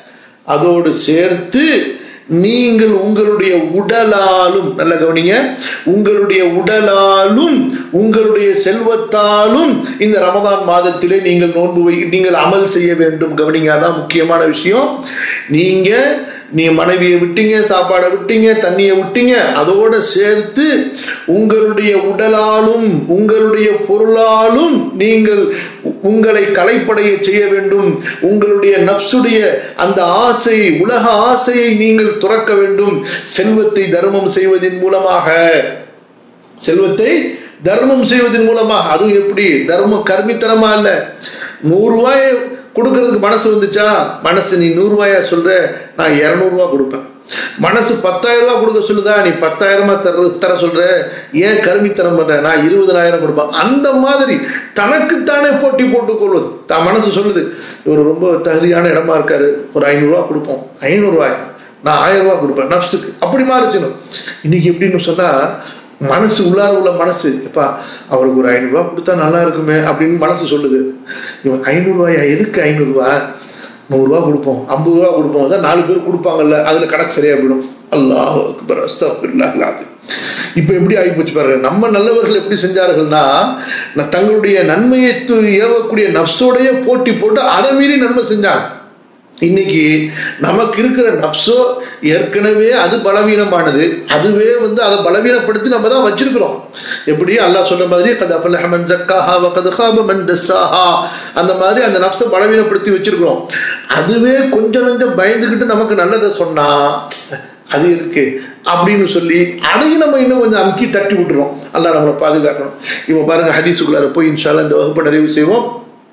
அதோடு சேர்த்து நீங்கள் உங்களுடைய உடலாலும் நல்ல கவனிங்க உங்களுடைய உடலாலும் உங்களுடைய செல்வத்தாலும் இந்த ரமதான் மாதத்திலே நீங்கள் நோன்பு வை நீங்கள் அமல் செய்ய வேண்டும் கவனிங்க அதான் முக்கியமான விஷயம் நீங்க நீ மனைவியை விட்டீங்க சாப்பாடை விட்டீங்க தண்ணியை விட்டீங்க அதோட சேர்த்து உங்களுடைய உடலாலும் உங்களுடைய பொருளாலும் நீங்கள் உங்களை கலைப்படைய செய்ய வேண்டும் உங்களுடைய நப்சுடைய அந்த ஆசை உலக ஆசையை நீங்கள் துறக்க வேண்டும் செல்வத்தை தர்மம் செய்வதன் மூலமாக செல்வத்தை தர்மம் செய்வதன் மூலமாக அதுவும் எப்படி தர்மம் கர்மித்தனமா இல்ல நூறு ரூபாய் கொடுக்கறதுக்கு மனசு வந்துச்சா மனசு நீ நூறு ரூபாயா சொல்ற நான் இருநூறுவா கொடுப்பேன் மனசு பத்தாயிரம் ரூபாய் கொடுக்க சொல்லுதா நீ பத்தாயிரமா தர தர சொல்ற ஏன் கருமித்தனம் பண்ற நான் இருபதனாயிரம் கொடுப்பேன் அந்த மாதிரி தனக்குத்தானே போட்டி போட்டுக் கொள்வது தான் மனசு சொல்லுது இவர் ரொம்ப தகுதியான இடமா இருக்காரு ஒரு ஐநூறுரூவா கொடுப்போம் ஐநூறுரூவாயா நான் ஆயிரம் ரூபாய் கொடுப்பேன் நப்சுக்கு அப்படி மாறிச்சிடும் இன்னைக்கு எப்படின்னு சொன்னா மனசு உள்ளார உள்ள மனசு எப்பா அவருக்கு ஒரு ஐநூறுரூவா கொடுத்தா நல்லா இருக்குமே அப்படின்னு மனசு சொல்லுது இவன் ஐநூறுரூவாயா எதுக்கு ஐநூறுரூவா நூறுரூவா கொடுப்போம் ஐம்பது ரூபா கொடுப்போம் அதான் நாலு பேர் கொடுப்பாங்கல்ல அதுல கணக்கு சரியா போயிடும் அல்லாஹ் அக்பர் அஸ்தகுல்லாஹ் இப்போ எப்படி ஆகி போச்சு பாருங்க நம்ம நல்லவர்கள் எப்படி செஞ்சார்கள்னா தங்களுடைய நன்மையை ஏவக்கூடிய நப்சோடைய போட்டி போட்டு அதை மீறி நன்மை செஞ்சாங்க இன்னைக்கு நமக்கு இருக்கிற நப்சோ ஏற்கனவே அது பலவீனமானது அதுவே வந்து அதை பலவீனப்படுத்தி நம்ம தான் வச்சிருக்கிறோம் எப்படி அல்லாஹ் சொல்ற மாதிரி கத் அஃபலஹ மன் ஜக்காஹா வ கத் ஹாப மன் தஸ்ஸாஹா அந்த மாதிரி அந்த நப்சை பலவீனப்படுத்தி வச்சிருக்கிறோம் அதுவே கொஞ்சம் கொஞ்சம் பயந்துக்கிட்டு நமக்கு நல்லதை சொன்னா அது எதுக்கு அப்படின்னு சொல்லி அதையும் நம்ம இன்னும் கொஞ்சம் அமுக்கி தட்டி விட்டுறோம் அல்லாஹ் நம்மளை பாதுகாக்கணும் இப்போ பாருங்க ஹதீஸுக்குள்ளார போய் இன்ஷால்லா இந்த வகுப்பு நிறைவு செய்வோம்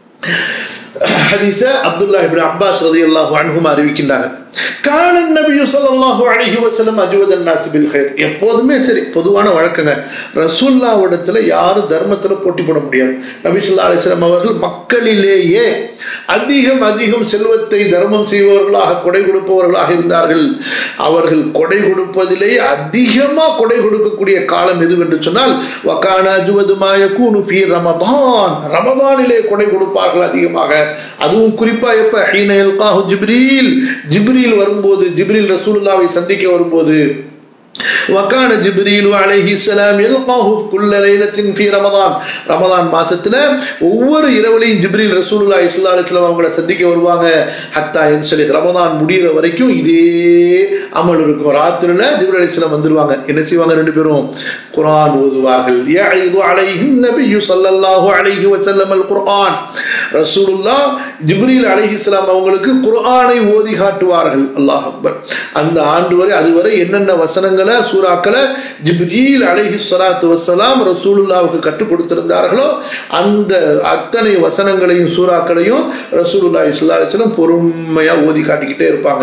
ஹதீஸ அப்துல்லா இப்னு அப்பாஸ் ரலியல்லாஹு அன்ஹுமா அறிவிக்கின்றாங்க கான நபியு ஸல்லல்லாஹு அலைஹி வஸல்லம் அஜ்வதன் நாஸ் பில் கைர் எப்போதுமே சரி பொதுவான வழக்கங்க ரசூல்லாவிடத்துல யாரும் தர்மத்துல போட்டி போட முடியாது நபி ஸல்லல்லாஹு அலைஹி வஸல்லம் அவர்கள் மக்களிலேயே அதிகம் அதிகம் செல்வத்தை தர்மம் செய்பவர்களாக கொடை கொடுப்பவர்களாக இருந்தார்கள் அவர்கள் கொடை கொடுப்பதிலே அதிகமா கொடை கொடுக்கக்கூடிய காலம் எது என்று சொன்னால் வக்கான அஜ்வது மாயக்கூனு ஃபீ ரமதான் ரமதானிலே கொடை கொடுப்பார்கள் அதிகமாக அதுவும் குறிப்பா எப்ப ஹீன யல்காஹு ஜிப்ரீல் ஜிப்ரீல் வரும்போது ஜிப்ரீல் ரசூலுல்லாவை சந்திக்க வரும்போது வக்கான ஜிப்ரீல் அலைஹி ஸலாம் யல்காஹு குல்ல லைலத்தின் ஃபீ ரமதான் ரமதான் மாசத்துல ஒவ்வொரு இரவுலையும் ஜிப்ரீல் ரசூலுல்லாஹி ஸல்லல்லாஹு அலைஹி வஸல்லம் அவங்கள சந்திக்க வருவாங்க ஹத்தா இன்சலி ரமதான் முடியிற வரைக்கும் இதே அமல் இருக்கும் ராத்திரில ஜிப்ரீல் அலைஹிஸ்ஸலாம் வந்துருவாங்க என்ன செய்வாங்க ரெண்டு பேரும் குர்ஆன் ஓதுவார்கள் யஅது அலைஹின் நபியு ஸல்லல்லாஹு அலைஹி வஸல்லம் அல் குர்ஆன் ரசூலுல்லாஹ் ஜிப்ரீல் அலைஹிஸ்ஸலாம் அவங்களுக்கு குர்ஆனை ஓதி காட்டுவார்கள் அல்லாஹ் அக்பர் அந்த ஆண்டு வரை அதுவரை என்னென்ன வசனங்களை சூறாக்களை ஜிப்ரீல் அலைஹி ஸலாத்து வஸ்ஸலாம் ரசூலுல்லாவுக்கு கற்றுக் கொடுத்திருந்தார்களோ அந்த அத்தனை வசனங்களையும் சூறாக்களையும் ரசூலுல்லாஹி ஸல்லல்லாஹு அலைஹி வஸல்லம் பொறுமையா ஓதி காட்டிக்கிட்டே இருப்பாங்க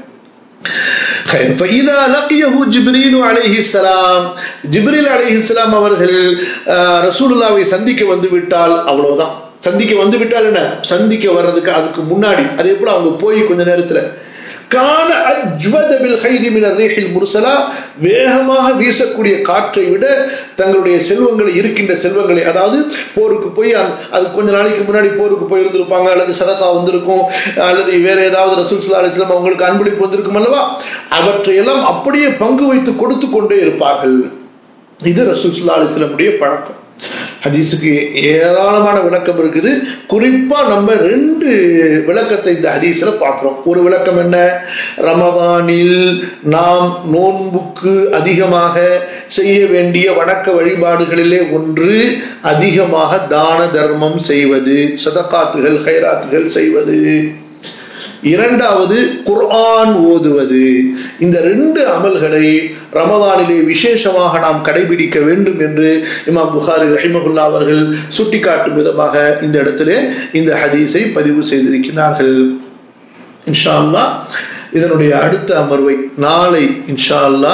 فإذا لقيه جبريل عليه السلام ஜிப்ரீல் அலைஹி ஸலாம் அவர்கள் ரசூலுல்லாவை சந்திக்க வந்து விட்டால் அவ்வளவுதான் சந்திக்க வந்து விட்டால் என்ன சந்திக்க வர்றதுக்கு அதுக்கு முன்னாடி அது எப்படி அவங்க போய் கொஞ்ச நேரத்துல கான அஜ்வத பில் ஹைரி மினர் ரீஹில் முர்சலா வேகமாக வீசக்கூடிய காற்றை விட தங்களுடைய செல்வங்களை இருக்கின்ற செல்வங்களை அதாவது போருக்கு போய் அது கொஞ்ச நாளைக்கு முன்னாடி போருக்கு போய் இருந்திருப்பாங்க அல்லது சதகா வந்திருக்கும் அல்லது வேற ஏதாவது ரசூல் சல்லா அலிஸ்லாம் அவங்களுக்கு அன்பளிப்பு வந்திருக்கும் அல்லவா அவற்றையெல்லாம் அப்படியே பங்கு வைத்து கொடுத்து கொண்டே இருப்பார்கள் இது ரசூல் சல்லா அலிஸ்லமுடைய பழக்கம் ஹதீஸுக்கு ஏராளமான விளக்கம் இருக்குது குறிப்பா நம்ம ரெண்டு விளக்கத்தை இந்த ஹதீஸ்ல பார்க்கிறோம் ஒரு விளக்கம் என்ன ரமதானில் நாம் நோன்புக்கு அதிகமாக செய்ய வேண்டிய வணக்க வழிபாடுகளிலே ஒன்று அதிகமாக தான தர்மம் செய்வது சதகாத்துகள் ஹைராத்துகள் செய்வது இரண்டாவது குர்ஆன் ஓதுவது இந்த ரெண்டு அமல்களை ரமதானிலே விசேஷமாக நாம் கடைபிடிக்க வேண்டும் என்று இமாம் புகாரி ரஹிமகுல்லா அவர்கள் சுட்டிக்காட்டும் விதமாக இந்த இடத்திலே இந்த ஹதீஸை பதிவு செய்திருக்கிறார்கள் இன்ஷா அல்லா இதனுடைய அடுத்த அமர்வை நாளை இன்ஷா அல்லா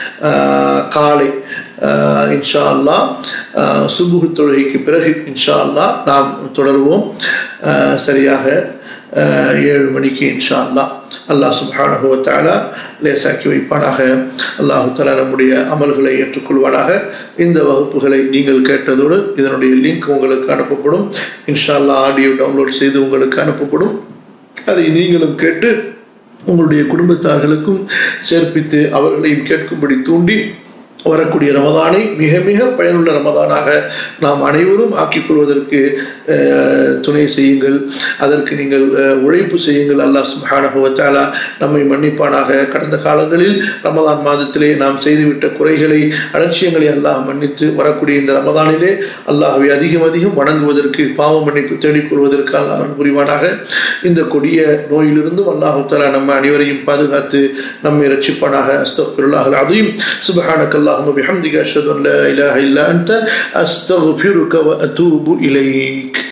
காலை இன்ஷா அல்லா சுபுகு தொழுகைக்கு பிறகு இன்ஷா அல்லா நாம் தொடருவோம் சரியாக ஏழு மணிக்கு இன்ஷா அல்லா அல்லாஹ் சுப்ஹானஹு தாலா லேசாக்கி வைப்பானாக அல்லாஹு தாலா நம்முடைய அமல்களை ஏற்றுக்கொள்வானாக இந்த வகுப்புகளை நீங்கள் கேட்டதோடு இதனுடைய லிங்க் உங்களுக்கு அனுப்பப்படும் இன்ஷா அல்லா ஆடியோ டவுன்லோட் செய்து உங்களுக்கு அனுப்பப்படும் அதை நீங்களும் கேட்டு உங்களுடைய குடும்பத்தார்களுக்கும் சேர்ப்பித்து அவர்களையும் கேட்கும்படி தூண்டி வரக்கூடிய ரமதானை மிக மிக பயனுள்ள ரமதானாக நாம் அனைவரும் ஆக்கிக் கொள்வதற்கு துணை செய்யுங்கள் அதற்கு நீங்கள் உழைப்பு செய்யுங்கள் அல்லாஹ் சுஹானகுவத்தாலா நம்மை மன்னிப்பானாக கடந்த காலங்களில் ரமதான் மாதத்திலே நாம் செய்துவிட்ட குறைகளை அலட்சியங்களை அல்லாஹ் மன்னித்து வரக்கூடிய இந்த ரமதானிலே அல்லாஹவை அதிகம் அதிகம் வணங்குவதற்கு பாவ மன்னிப்பு தேடிக் கொள்வதற்கு அல்லாஹ் புரிவானாக இந்த கொடிய நோயிலிருந்தும் அல்லாஹு தாலா நம்ம அனைவரையும் பாதுகாத்து நம்மை ரட்சிப்பானாக அஸ்தபிருல்லாஹ் அதையும் சுபஹானக்கல்லா اللهم بحمدك أشهد أن لا إله إلا أنت أستغفرك وأتوب إليك